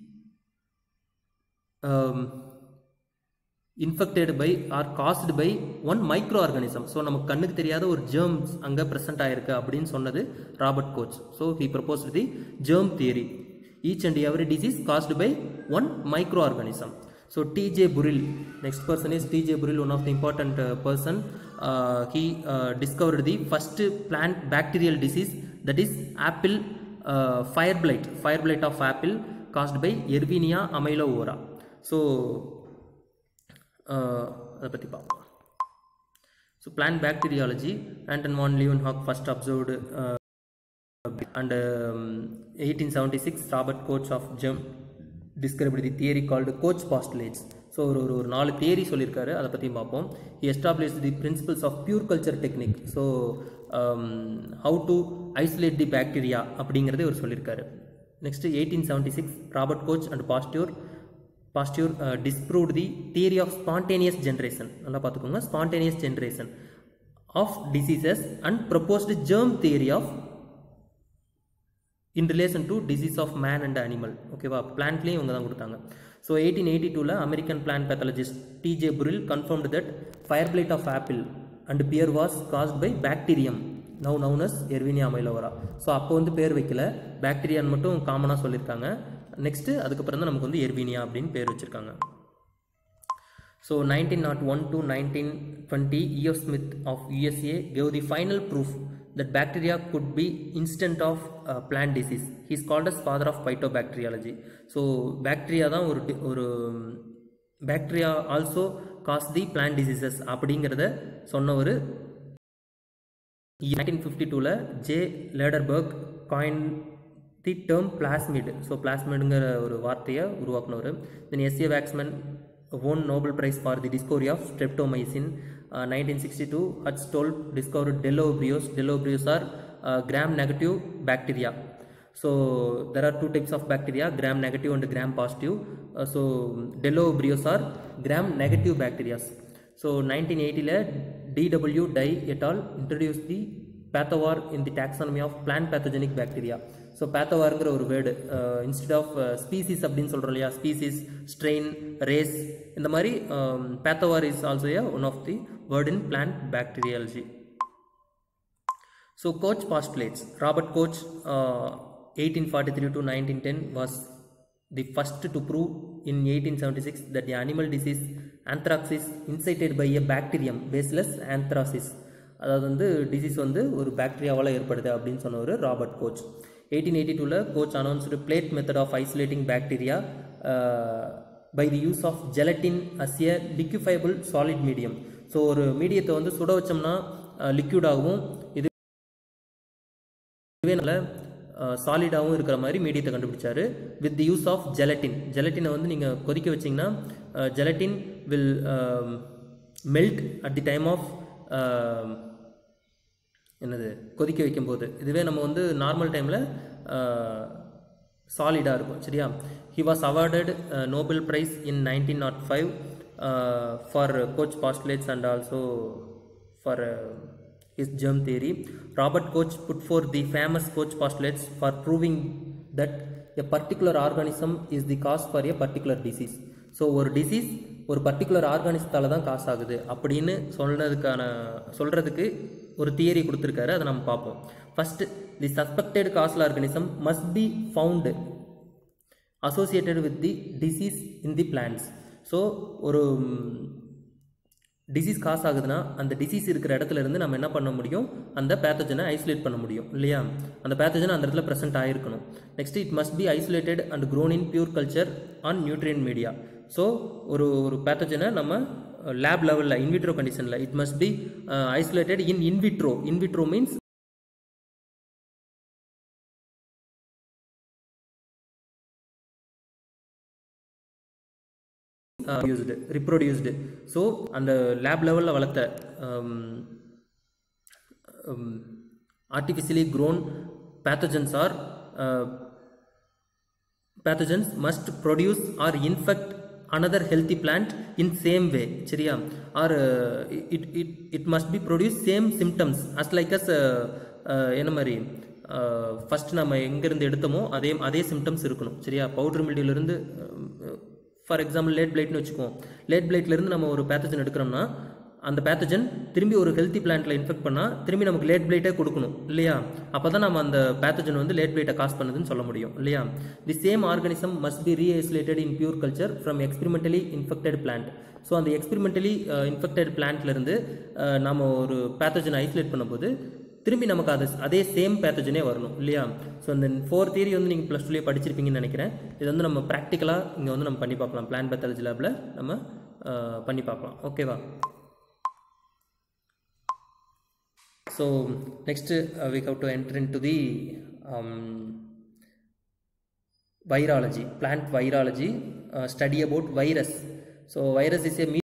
Speaker 1: infected by are caused by one micro organism so நமக்கு கண்ணுக்கு தெரியாத ஒரு ஜேர்ம்ஸ் அங்கே ப்ரெசென்ட் ஆயிருக்கு அப்படின்னு சொன்னது Robert Koch so he propose the germ theory each and every disease caused by one microorganism. So T.J. Burrill, next person is T.J. Burrill, one of the important uh, person. Uh, he uh, discovered the first plant bacterial disease that is apple uh, fire blight, fire blight of apple caused by Yervinia amylovora. So அதை பற்றி பார்ப்போம் so plant bacteriology Anton van Leeuwenhoek first observed and um, 1876 Robert Koch of Germ described the theory called Koch postulates so ஒரு ஒரு ஒரு நாலு theory சொல்லியிருக்காரு அதை பற்றியும் பார்ப்போம் he establish the principles of pure culture technique so how to isolate the bacteria அப்படிங்கிறதே அவர் சொல்லியிருக்காரு next eighteen seventy six Robert Koch and Pasteur Pasteur disproved the theory of spontaneous generation நல்லா பார்த்துக்கோங்க spontaneous generation of diseases and proposed germ theory of in relation to disease of man and animal ஓகேவா பிளான்ட்லேயும் இவங்க தான் கொடுத்தாங்க so eighteen eighty டூவில் American plant pathologist TJ Burrill confirmed that fire blight of apple and pear was caused by bacterium now known as Erwinia amylovora so அப்போ வந்து பேர் வைக்கல பாக்டீரியான்னு மட்டும் காமனாக சொல்லியிருக்காங்க நெக்ஸ்ட்டு அதுக்கப்புறம் தான் நமக்கு வந்து எர்வினியா அப்படின்னு பேர் வச்சுருக்காங்க so nineteen nought one to nineteen twenty EO Smith of USA gave the final proof that bacteria could be instant of uh, plant disease. He is called as father of phytobacteriology. So bacteria தான் ஒரு ஒரு bacteria also causes the plant diseases அப்படிங்கிறத சொன்ன ஒரு nineteen fifty டூவில் J Lederberg coined the term plasmid so பிளாஸ்மிடுங்கிற ஒரு வார்த்தையை உருவாக்குனவர் then S A Waksman won Nobel prize for the discovery of streptomycin nineteen sixty two ஹட்ஸ் டோல் discovered Bdellovibrios Bdellovibrios are gram negative bacteria so there are two types of bacteria gram negative and gram positive uh, so delobrios are gram negative bacteria so 1980 ல dw dye et al introduced the pathovar in the taxonomy of plant pathogenic bacteria so பேத்தவாருங்கிற ஒரு word instead of species அப்படின்னு சொல்கிறோம் இல்லையா species strain race இந்த மாதிரி pathovar is also a one of the word in plant bacteriology So Koch postulates Robert Koch, uh, 1843 to 1910, was the first to prove in 1876 that the animal disease anthrax is incited by a bacterium baseless anthracis. அதாவது வந்து disease வந்து ஒரு பாக்டீரியாவால் ஏற்படுது அப்படின்னு சொன்னவர் Robert Koch eighteen eighty டூவில் Koch announced plate method of isolating bacteria by the use of gelatin as a liquefiable solid medium so ஒரு மீடியத்தை வந்து சுட வச்சோம்னா லிக்யூடாகவும் இது இதுவே நல்ல சாலிடாகவும் இருக்கிற மாதிரி மீடியத்தை கண்டுபிடிச்சாரு with the use of gelatin ஜெலட்டினை வந்து நீங்கள் கொதிக்க வச்சிங்கன்னா gelatin will melt at the time of என்னது கொதிக்க வைக்கும்போது இதுவே நம்ம வந்து நார்மல் டைமில் சாலிடாக இருக்கும் சரியா he was awarded Nobel prize in nineteen nought five for Koch postulates and also for his germ theory. Robert Koch put forth the famous Koch postulates for proving that a particular organism is the cause for a particular disease. So ஒரு disease ஒரு particular ஆர்கானிசத்தால் தான் cause ஆகுது அப்படின்னு சொல்றதுக்கான சொல்கிறதுக்கு ஒரு theory கொடுத்துருக்காரு அதை நம்ம பார்ப்போம் first the suspected causal organism must be found associated with the disease in the plants so ஒரு டிசீஸ் காஸ் ஆகுதுன்னா அந்த டிசீஸ் இருக்கிற இடத்துல இருந்து நம்ம என்ன பண்ண முடியும் அந்த பேத்தஜனை ஐசோலேட் பண்ண முடியும் இல்லையா அந்த பேத்தஜன் அந்த இடத்துல ப்ரெசென்ட் ஆகிருக்கணும் next it must be isolated and grown in pure culture on nutrient media so ஒரு ஒரு பேத்தஜனை நம்ம லேப் லெவலில் இன்விட்ரோ கண்டிஷனில் it must be isolated in in vitro in vitro means used reproduced so அந்த லேப் லெவலில் வளர்த்த artificially grown pathogens or pathogens must produce or infect another healthy plant in same way சரியா or it it it must be produce same symptoms as like as என்ன மாதிரி first நம்ம எங்கேருந்து எடுத்தோமோ அதே அதே சிம்டம்ஸ் இருக்கணும் சரியா பவுடர் மில்டியிலிருந்து ஃபார் எக்ஸாம்பிள் லேட் பிளைட்னு வச்சுக்குவோம் லேட் பிளைட்லேருந்து நம்ம ஒரு பேத்தஜன் எடுக்கிறோம்னா அந்த பேத்தஜன் திரும்பி ஒரு ஹெல்த்தி பிளான்ட்டில் இன்ஃபெக்ட் பண்ணால் திரும்பி நமக்கு லேட் பிளைட்டே கொடுக்கணும் இல்லையா அப்போ தான் நம்ம அந்த பேத்தஜன் வந்து லேட் பிளைட்டை காஸ் பண்ணுதுன்னு சொல்ல முடியும் இல்லையா the same organism must be reisolated in pure culture from experimentally infected plant so அந்த எக்ஸ்பெரிமெண்டலி இன்ஃபெக்டட் பிளான்ட்லேருந்து நம்ம ஒரு பேத்தஜனை ஐசோலேட் பண்ணும்போது திரும்பி நமக்கு அது அதே சேம் பேத்தஜனே வரணும் இல்லையா ஸோ இந்த ஃபோர் தியரி வந்து நீங்கள் ப்ளஸ் டூலேயே படிச்சிருப்பீங்கன்னு நினைக்கிறேன் இது வந்து நம்ம ப்ராக்டிக்கலாக இங்கே வந்து நம்ம பண்ணி பார்க்கலாம் பிளான் பேத்தாலஜி லேபில் நம்ம பண்ணி பார்க்கலாம் ஓகேவா so next we have to enter into the virology plant virology study about virus so virus is a me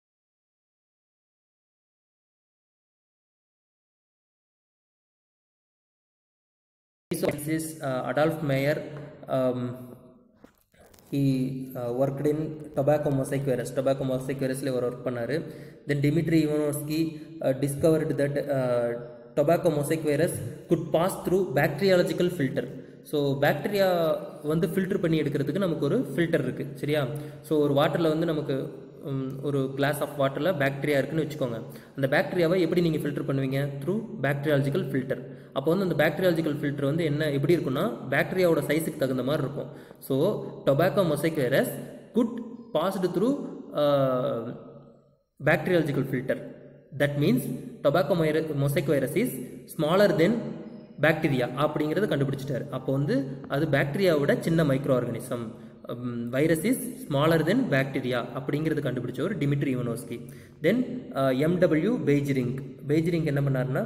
Speaker 1: this is uh, Adolf Meyer. Um, he uh, worked in tobacco mosaic virus. Tobacco mosaic virusல அவர் work பண்ணார் then Dmitri Ivanovsky discovered that tobacco mosaic virus could pass through bacteriological filter so bacteria வந்து filter பண்ணி எடுக்கிறதுக்கு நமக்கு ஒரு filter இருக்குது சரியா ஸோ ஒரு வாட்டரில் வந்து நமக்கு ஒரு கிளாஸ் ஆஃப் வாட்டரில் பேக்டீரியா இருக்குன்னு வச்சுக்கோங்க அந்த பேக்டீரியாவை எப்படி நீங்கள் ஃபில்டர் பண்ணுவீங்க த்ரூ பேக்டீரியாலஜிக்கல் ஃபில்டர் அப்போ வந்து அந்த பேக்டீரியாலஜிக்கல் ஃபில்டர் வந்து என்ன எப்படி இருக்குன்னா பேக்டீரியாவோட சைஸுக்கு தகுந்த மாதிரி இருக்கும் so tobacco mosaic virus could passed through bacteriological filter that means tobacco மைர mosaic virus is smaller than bacteria அப்படிங்கிறத கண்டுபிடிச்சிட்டாரு அப்போ வந்து அது பாக்டீரியாவோட சின்ன micro organism virus is smaller than bacteria அப்படிங்கிறது கண்டுபிடிச்சவர் டிமிட்ரி இவனோஸ்கி தென் எம்டபிள்யூ பெய்ஜிரிங் பெய்ஜிரிங் என்ன பண்ணாருன்னா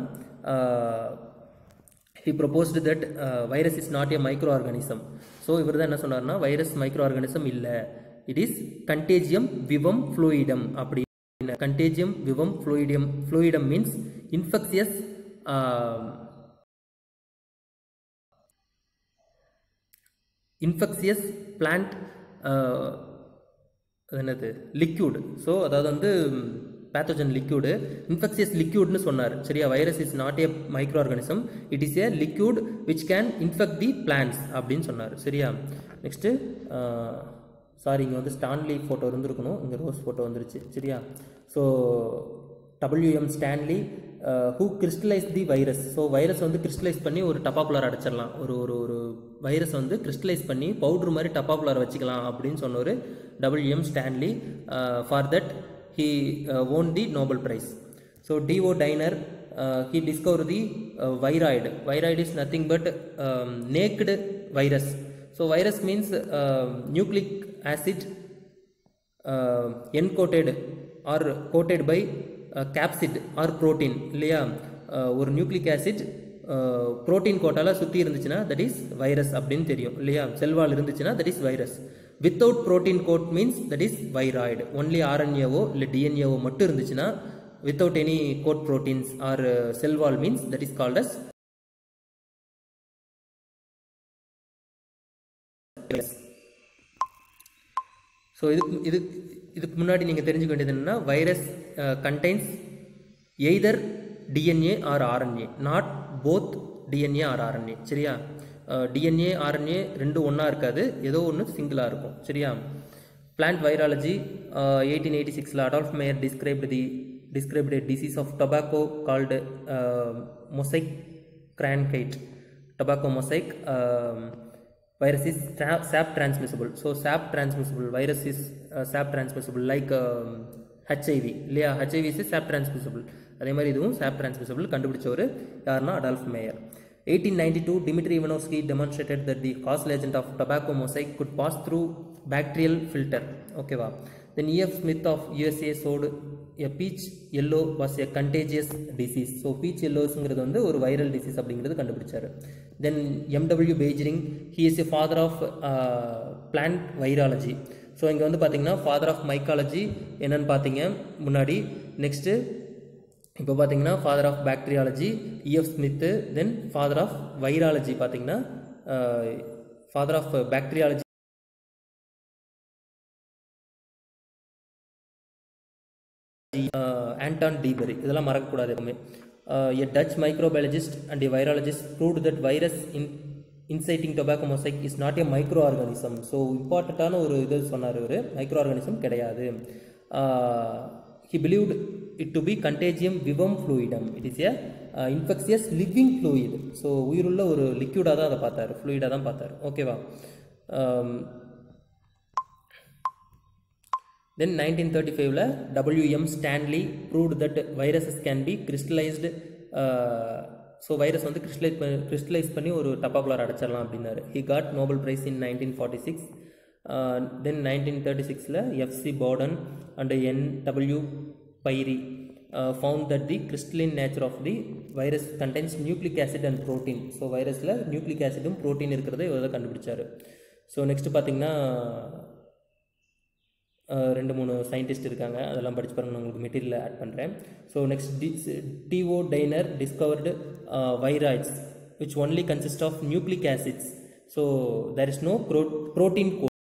Speaker 1: he proposed that uh, virus is not a microorganism so இவர் தான் என்ன சொன்னார்னா வைரஸ் மைக்ரோ ஆர்கானிசம் இல்லை it is contagium vivum fluidum அப்படி contagium vivum fluidium fluidum means infectious infectious plant என்னது லிக்யூட் ஸோ அதாவது வந்து பேத்தோஜன் லிக்யூடு இன்ஃபெக்சியஸ் லிக்யூட்னு சொன்னார் சரியா virus is not a micro organism it is a liquid which can infect the plants அப்படின்னு சொன்னார் சரியா நெக்ஸ்ட்டு சாரி இங்கே வந்து ஸ்டான்லி ஃபோட்டோ இருந்திருக்கணும் இங்கே ரோஸ் ஃபோட்டோ வந்துருச்சு சரியா so W M Stanley who crystallize the virus so virus வந்து கிறிஸ்டலைஸ் பண்ணி ஒரு டப்பாக்குள்ளார அடைச்சிடலாம் ஒரு ஒரு ஒரு வைரஸ் வந்து கிறிஸ்டலைஸ் பண்ணி பவுட்ரு மாதிரி டப்பாக்குள்ளார வச்சுக்கலாம் அப்படின்னு சொன்னவர் W M Stanley for that he uh, won the Nobel Prize. So D.O. Diner, uh, he discovered the uh, viroid. Viroid is nothing but um, naked virus. So virus means uh, nucleic acid uh, encoded or coated by uh, capsid or protein இல்லையா uh, ஒரு nucleic acid protein கோட்டால சுற்றி இருந்துச்சுன்னா that is virus அப்படின்னு தெரியும் இல்லையா cell wall இருந்துச்சுன்னா that is virus without protein coat means that is viroid only ஆர்என்ஏவோ இல்லை டிஎன்ஏவோ மட்டும் இருந்துச்சுன்னா without any coat proteins or cell wall means that is called as so இதுக்கு இது இதுக்கு முன்னாடி நீங்கள் தெரிஞ்சுக்க வேண்டியது என்னென்னா virus contains either DNA or RNA not both DNA or RNA சரியா டிஎன்ஏ ஆர்என்ஏ ரெண்டும் ஒன்றா இருக்காது ஏதோ ஒன்று சிங்கிளாக இருக்கும் சரியா பிளான்ட் வைராலஜி எயிட்டீன் எயிட்டி சிக்ஸில் Adolf Mayer described the described disease of tobacco called mosaic கிரான்கைட் tobacco mosaic virus is tra- sap transmissible so sap transmissible virus is uh, sap transmissible like um, HIV இல்லையா HIV is sap transmissible அதே மாதிரி இதுவும் sap transmissible கண்டுபிடிச்சவர் யாருன்னா Adolf Mayer 1892 Dmitry Ivanovsky demonstrated that the causal agent of tobacco mosaic could pass through bacterial filter ஓகேவா then E.F. Smith of USA showed a peach yellow was a contagious disease so peach yellowsங்கிறது வந்து ஒரு viral disease அப்படிங்கிறது கண்டுபிடிச்சாரு then M W Beijerinck he is a father of plant virology so இங்கே வந்து பார்த்தீங்கன்னா father of mycology என்னன்னு பார்த்தீங்க முன்னாடி நெக்ஸ்ட்டு இப்போ பார்த்தீங்கன்னா father of bacteriology E F Smith then father of virology பார்த்தீங்கன்னா father of bacteriology Anton de Bary இதெல்லாம் மறக்கக்கூடாது எப்பவுமே a Dutch microbiologist and a virologist proved that virus in inciting tobacco mosaic is not a micro organism so இம்பார்ட்டண்ட்டான ஒரு இது சொன்னார் இவர் மைக்ரோ ஆர்கானிசம் கிடையாது he believed it to be contagium vivum fluidum it is a infectious living fluid so உயிருள்ள ஒரு லிக்யூடாக தான் அதை பார்த்தாரு ஃப்ளூயிடாக தான் பார்த்தாரு ஓகேவா தென் நைன்டீன் தேர்ட்டி ஃபைவ்ல W M Stanley proved that viruses can be crystallized so virus வந்து கிறிஸ்டலைஸ் கிறிஸ்டலைஸ் பண்ணி ஒரு டப்பாக்குள்ளார் அடைச்சிடலாம் அப்படின்னாரு he got Nobel prize in nineteen forty six then nineteen thirty சிக்ஸில் F C Bawden and N W Pirie found that the crystalline nature of the virus contains nucleic acid and protein so வைரஸில் nucleic ஆசிடும் protein இருக்கிறத இவர் தான் கண்டுபிடிச்சார் so next பார்த்தீங்கன்னா ரெண்டு மூணு சயின்டிஸ்ட் இருக்காங்க அதெல்லாம் படிச்சு பாருங்க நான் உங்களுக்கு மெட்டீரியல் ஆட் பண்ணுறேன் so next T T O Diener discovered viroids which only consist of nucleic acids so there is no pro protein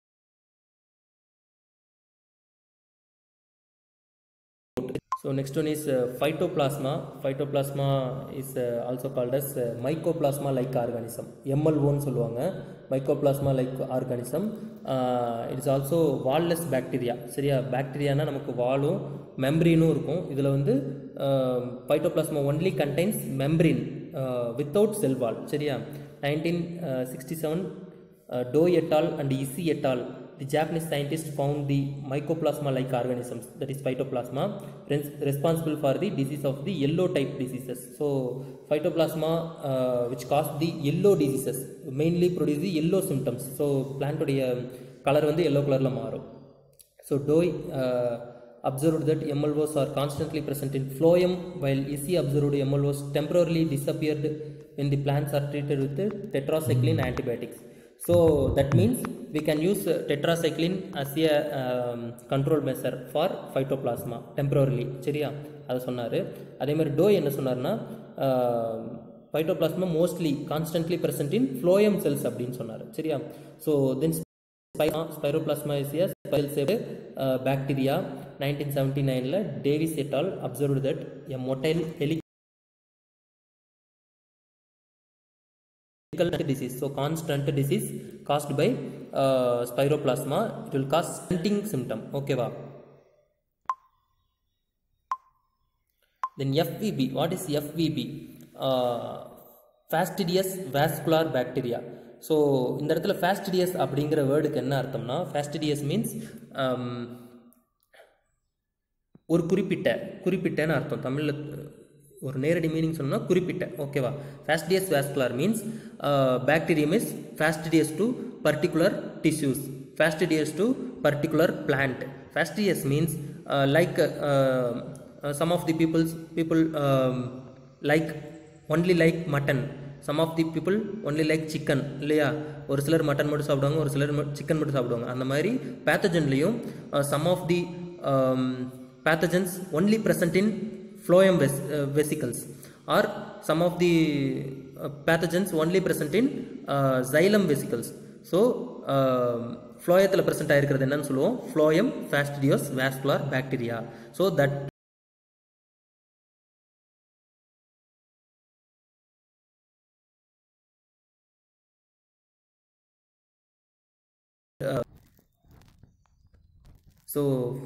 Speaker 1: So next one is uh, phytoplasma. Phytoplasma is uh, also called as uh, mycoplasma like organism. MLO ன்னு சொல்லுவாங்க mycoplasma like organism. Uh, it is also wall-less bacteria. சரியா பாக்டீரியானா நமக்கு வாலும் மெம்ப்ரீனும் இருக்கும் இதில் வந்து phytoplasma only contains membrane without cell wall சரியா nineteen sixty seven Doi et al and Ishiie et al the Japanese scientists found the mycoplasma like organisms that is phytoplasma res- responsible for the disease of the yellow type diseases so phytoplasma uh, which cause the yellow diseases mainly produce the yellow symptoms so plant உடைய colour வந்து yellow கலரில் மாறும் so Doi observed that MLOs are constantly present in phloem while EC observed MLOs temporarily disappeared when the plants are treated with tetracycline antibiotics. So that means we can use uh, tetracycline as a um, control measure for phytoplasma temporarily சரியா அதை சொன்னார் அதே மாதிரி Doi என்ன சொன்னார்னா phytoplasma mostly constantly present in phloem cells அப்படின்னு சொன்னார் சரியா so then spiroplasma is a spiral shape bacteria nineteen seventy நைனில் Davis et al observed that a motile heli disease so constant disease caused by uh, spiroplasma it will cause stunting symptom okay va then fvb what is fvb uh, fastidious vascular bacteria so இந்த இடத்துல fastidious அப்படிங்கிற வேர்டுக்கு என்ன அர்த்தம்னா fastidious means ஒரு குறிப்பிட்ட குறிப்பிட்டன்னு அர்த்தம் தமிழில் ஒரு நேரடி மீனிங் சொன்னால் குறிப்பிட்ட ஓகேவா fastidious vascular means bacterium is fastidious to particular tissues fastidious to particular plant fastidious means like some of the peoples people like only like mutton some of the people only like chicken இல்லையா ஒரு சிலர் mutton மட்டும் சாப்பிடுவாங்க ஒரு சிலர் chicken மட்டும் சாப்பிடுவாங்க அந்த மாதிரி பேத்தஜன்லேயும் some of the pathogens only present in phloem ves- uh, vesicles or some of the uh, pathogens only present in uh, xylem vesicles so ஃப்ளோயத்தில் ப்ரெசென்ட் ஆகிருக்கிறது என்னன்னு சொல்லுவோம் phloem fastidious vascular bacteria so that so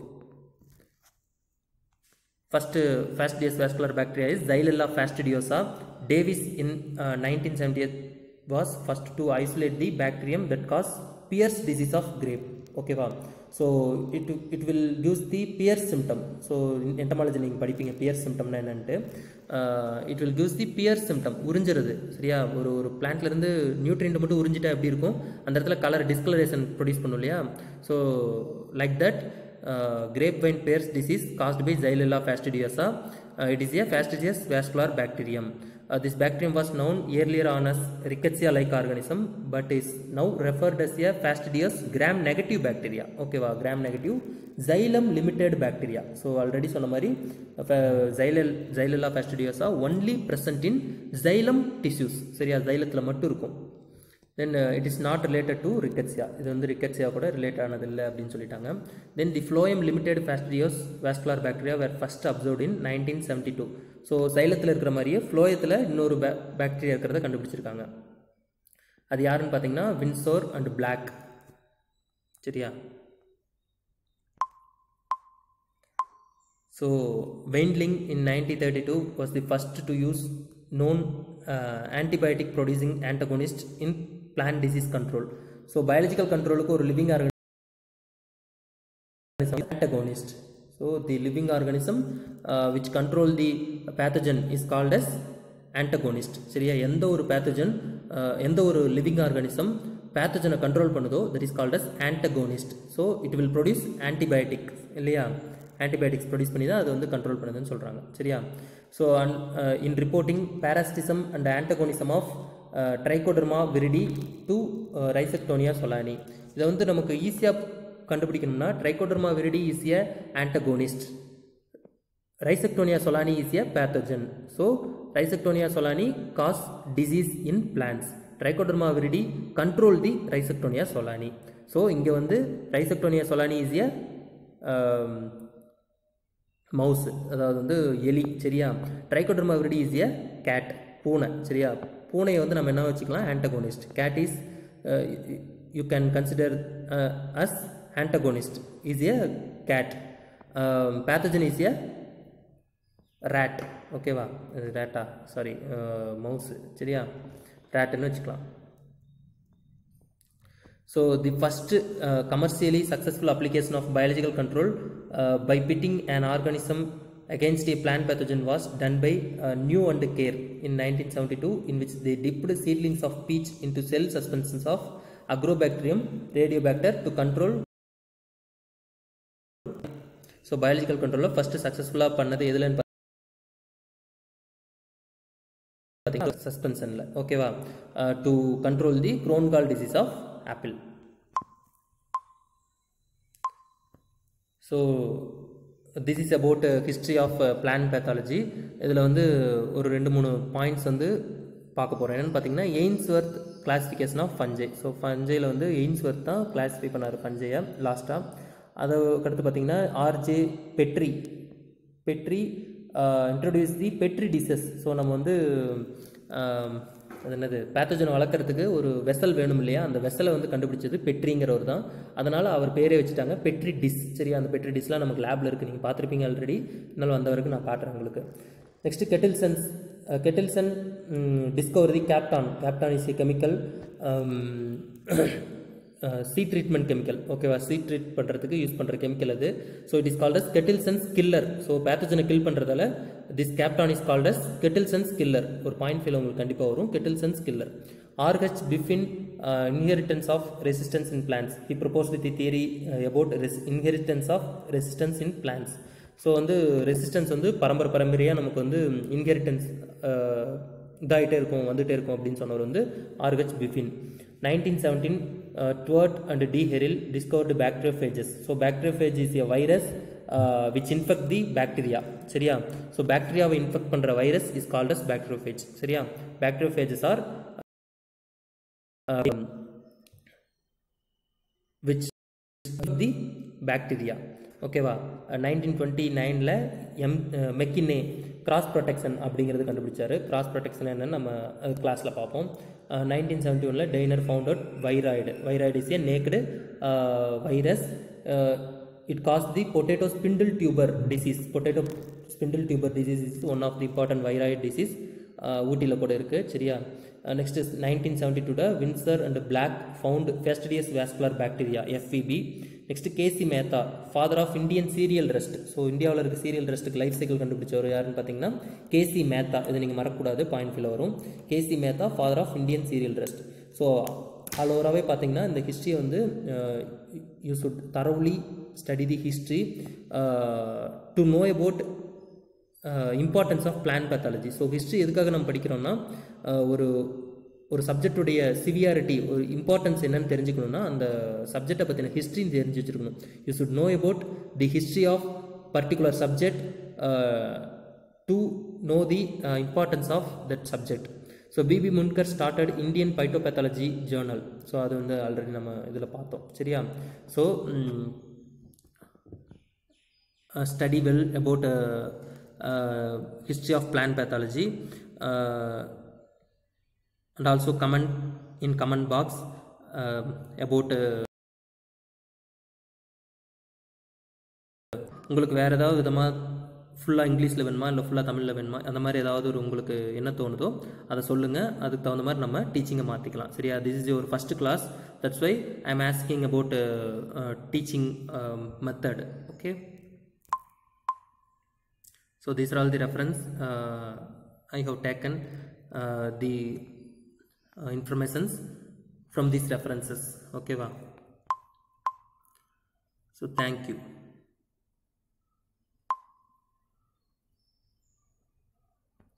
Speaker 1: First uh, fastidious vascular bacteria is Xylella fastidiosa. Davis in uh, 1978 was first to isolate the bacterium that cause Pierce disease of grape. Okay, wow. So it, it will use the Pierce symptom. So in entomology நீங்கள் படிப்பீங்க Pierce symptomனா என்னன்ட்டு it will gives the Pierce symptom உறிஞ்சிருது சரியா ஒரு ஒரு பிளான்ட்லேருந்து nutrient மட்டும் உறிஞ்சிட்டா எப்படி இருக்கும் அந்த இடத்துல கலர் டிஸ்கலரேஷன் ப்ரொடியூஸ் பண்ணும் இல்லையா so like that uh, grapevine pears disease caused by Xylella fastidiosa. Uh, it is a fastidious vascular bacterium. Uh, this bacterium was known earlier on as rickettsia-like organism, but is now referred as a fastidious gram-negative bacteria. Okay, wow, gram-negative xylem limited bacteria. So already சொன்ன மாதிரி xylel Xylella fastidiosa only present in xylem tissues. சரியா xylத்தில் மட்டும் இருக்கும் then it is not related to rickettsia இது வந்து rickettsia கூட relate ஆனது இல்லை அப்படின்னு சொல்லிட்டாங்க then the phloem limited fastidious vascular bacteria were first observed in nineteen seventy two so சைலத்தில் இருக்கிற மாதிரியே ஃப்ளோயத்தில் இன்னொரு பே பாக்டீரியா இருக்கிறத கண்டுபிடிச்சிருக்காங்க அது யாருன்னு பார்த்தீங்கன்னா வின்சோர் அண்ட் பிளாக் சரியா so Weindling in nineteen thirty two was the first to use known uh, antibiotic producing antagonist in plant disease control so biological controlக்கு ஒரு living organism antagonist so the living organism uh, which control the pathogen is called as antagonist சரியா எந்த ஒரு pathogen uh, எந்த ஒரு living organism pathogen control பண்ணுதோ that is called as antagonist so it will produce antibiotic இல்லையா antibiotics produce பண்ணி தான் அது வந்து கண்ட்ரோல் பண்ணுதுன்னு சொல்கிறாங்க சரியா so and in reporting parasitism and antagonism of Trichoderma viride to Rhizoctonia solani இதை வந்து நமக்கு ஈஸியாக கண்டுபிடிக்கணும்னா Trichoderma viride is a antagonist Rhizoctonia solani is a pathogen so Rhizoctonia solani cause disease in plants Trichoderma viride control the Rhizoctonia solani so இங்கே வந்து ரைசக்டோனியா solani is A mouse அதாவது வந்து எலி சரியா Trichoderma viride is a cat பூனை சரியா பூனையை வந்து நம்ம என்ன வச்சுக்கலாம் antagonist cat is you can consider as antagonist is a cat pathogen is a rat ஓகேவா ரேட்டா சாரி மவுஸு சரியா ரேட்டுன்னு வச்சுக்கலாம் So the first uh, commercially successful application of biological control uh, by pitting an organism against a plant pathogen was done by uh, New and Care in 1972 in which they dipped seedlings of peach into cell suspensions of agrobacterium radiobacter to control so biological கண்ட்ரோலில் first சக்ஸஸ்ஃபுல்லாக பண்ணது எதுலன்னு பார்த்தீங்கன்னா சஸ்பென்ஷனில் ஓகேவா to control the crown gall disease of apple so this is about history of plant pathology இதில் வந்து ஒரு ரெண்டு மூணு பாயிண்ட்ஸ் வந்து பார்க்க போகிறோம் என்னென்னு பார்த்தீங்கன்னா Ainsworth classification of fungi so ஃபஞ்சையில் வந்து எய்ன்ஸ்வர்த் தான் கிளாஸிஃபை பண்ணார் ஃபஞ்சையை லாஸ்ட்டாக அதை அடுத்து பார்த்தீங்கன்னா R J Petri Petri introduce the Petri dishes so நம்ம வந்து அது என்னது பேத்தஜனை வளர்க்குறதுக்கு ஒரு வெசல் வேணும் இல்லையா அந்த வெசலை வந்து கண்டுபிடிச்சது பெட்ரிங்கிறவர் தான் அதனால் அவர் பேரே வச்சுட்டாங்க பெட்ரி டிஸ் சரியா அந்த பெட்ரி டிஸ்லாம் நமக்கு லேபில் இருக்குது நீங்கள் பார்த்துருப்பீங்க ஆல்ரெடி இருந்தாலும் வந்தவருக்கு நான் காட்டுறேன் உங்களுக்கு next Kittleson's Kittleson discovered the captan captan is a chemical seed treatment chemical ஓகேவா சீ ட்ரீட் பண்ணுறதுக்கு யூஸ் பண்ணுற கெமிக்கல் அது so it is called as Kittleson's killer so பேத்தஜனை கில் பண்ணுறதால this captan is called as Kittleson's killer ஒரு point feel உங்களுக்கு கண்டிப்பாக வரும் Kittleson's killer RH Biffen inheritance of resistance in plants he propose the theory about res inheritance of resistance in plants so வந்து resistance வந்து பரம்பரை பரம்பரையாக நமக்கு வந்து இன்ஹெரிட்டன்ஸ் இதாகிட்டே இருக்கும் வந்துகிட்டே இருக்கும் அப்படின்னு சொன்னவர் வந்து RH Biffen nineteen seventeen Twort and d'Herelle discovered bacteriophages so bacteriophage is a virus which infect the bacteria சரியா ஸோ பாக்டீரியாவை இன்ஃபெக்ட் பண்ணுற virus is called as bacteriophage சரியா bacteriophages are which the bacteria ஓகேவா nineteen twenty நைனில் M McKinney cross protection அப்படிங்கிறது கண்டுபிடிச்சாரு cross protection என்னன்னு நம்ம கிளாஸில் பார்ப்போம் நைன்டீன் செவன்ட்டி ஒனில் Diener found out viroid viroid is a naked virus it cause the potato spindle tuber disease potato spindle tuber disease is one of the important viroid disease ஊட்டியில் கூட இருக்குது சரியா next nineteen seventy two Windsor and Black found fastidious vascular bacteria FVB next KC Mehta father of Indian cereal rust so இந்தியாவில் இருக்க cereal ரெஸ்ட்டுக்கு life cycle கண்டுபிடிச்சவர் யாருன்னு பார்த்தீங்கன்னா கேசி மேத்தா இதை நீங்கள் மறக்கக்கூடாது பாயிண்ட் ஃபீல் வரும் KC Mehta father of Indian cereal rust so all ஓவராகவே பார்த்தீங்கன்னா இந்த ஹிஸ்ட்ரியை வந்து you should thoroughly study the history to know about importance of plant pathology so history எதுக்காக நம்ம படிக்கிறோம்னா ஒரு ஒரு சப்ஜெக்டுடைய சிவியாரிட்டி ஒரு இம்பார்ட்டன்ஸ் என்னன்னு தெரிஞ்சுக்கணும்னா அந்த சப்ஜெக்டை பற்றின ஹிஸ்ட்ரின்னு தெரிஞ்சு வச்சுருக்கணும் you should know about the history of particular subject to know the importance of that subject so BB Mundkur started Indian phytopathology journal so அது வந்து ஆல்ரெடி நம்ம இதில் பார்த்தோம் சரியா so study well about history of plant pathology uh, and also comment in comment box uh, about uh, உங்களுக்கு வேறு ஏதாவது விதமாக ஃபுல்லாக இங்கிலீஷில் வேணுமா இல்லை ஃபுல்லாக தமிழில் வேணுமா அந்த மாதிரி ஏதாவது ஒரு உங்களுக்கு என்ன தோணுதோ அதை சொல்லுங்கள் அதுக்கு தகுந்த மாதிரி நம்ம டீச்சிங்கை மாற்றிக்கலாம் சரியா this is your first class that's why I am asking about teaching method okay so these are all the reference uh, i have taken uh, the uh, informations from these references okay wow so thank you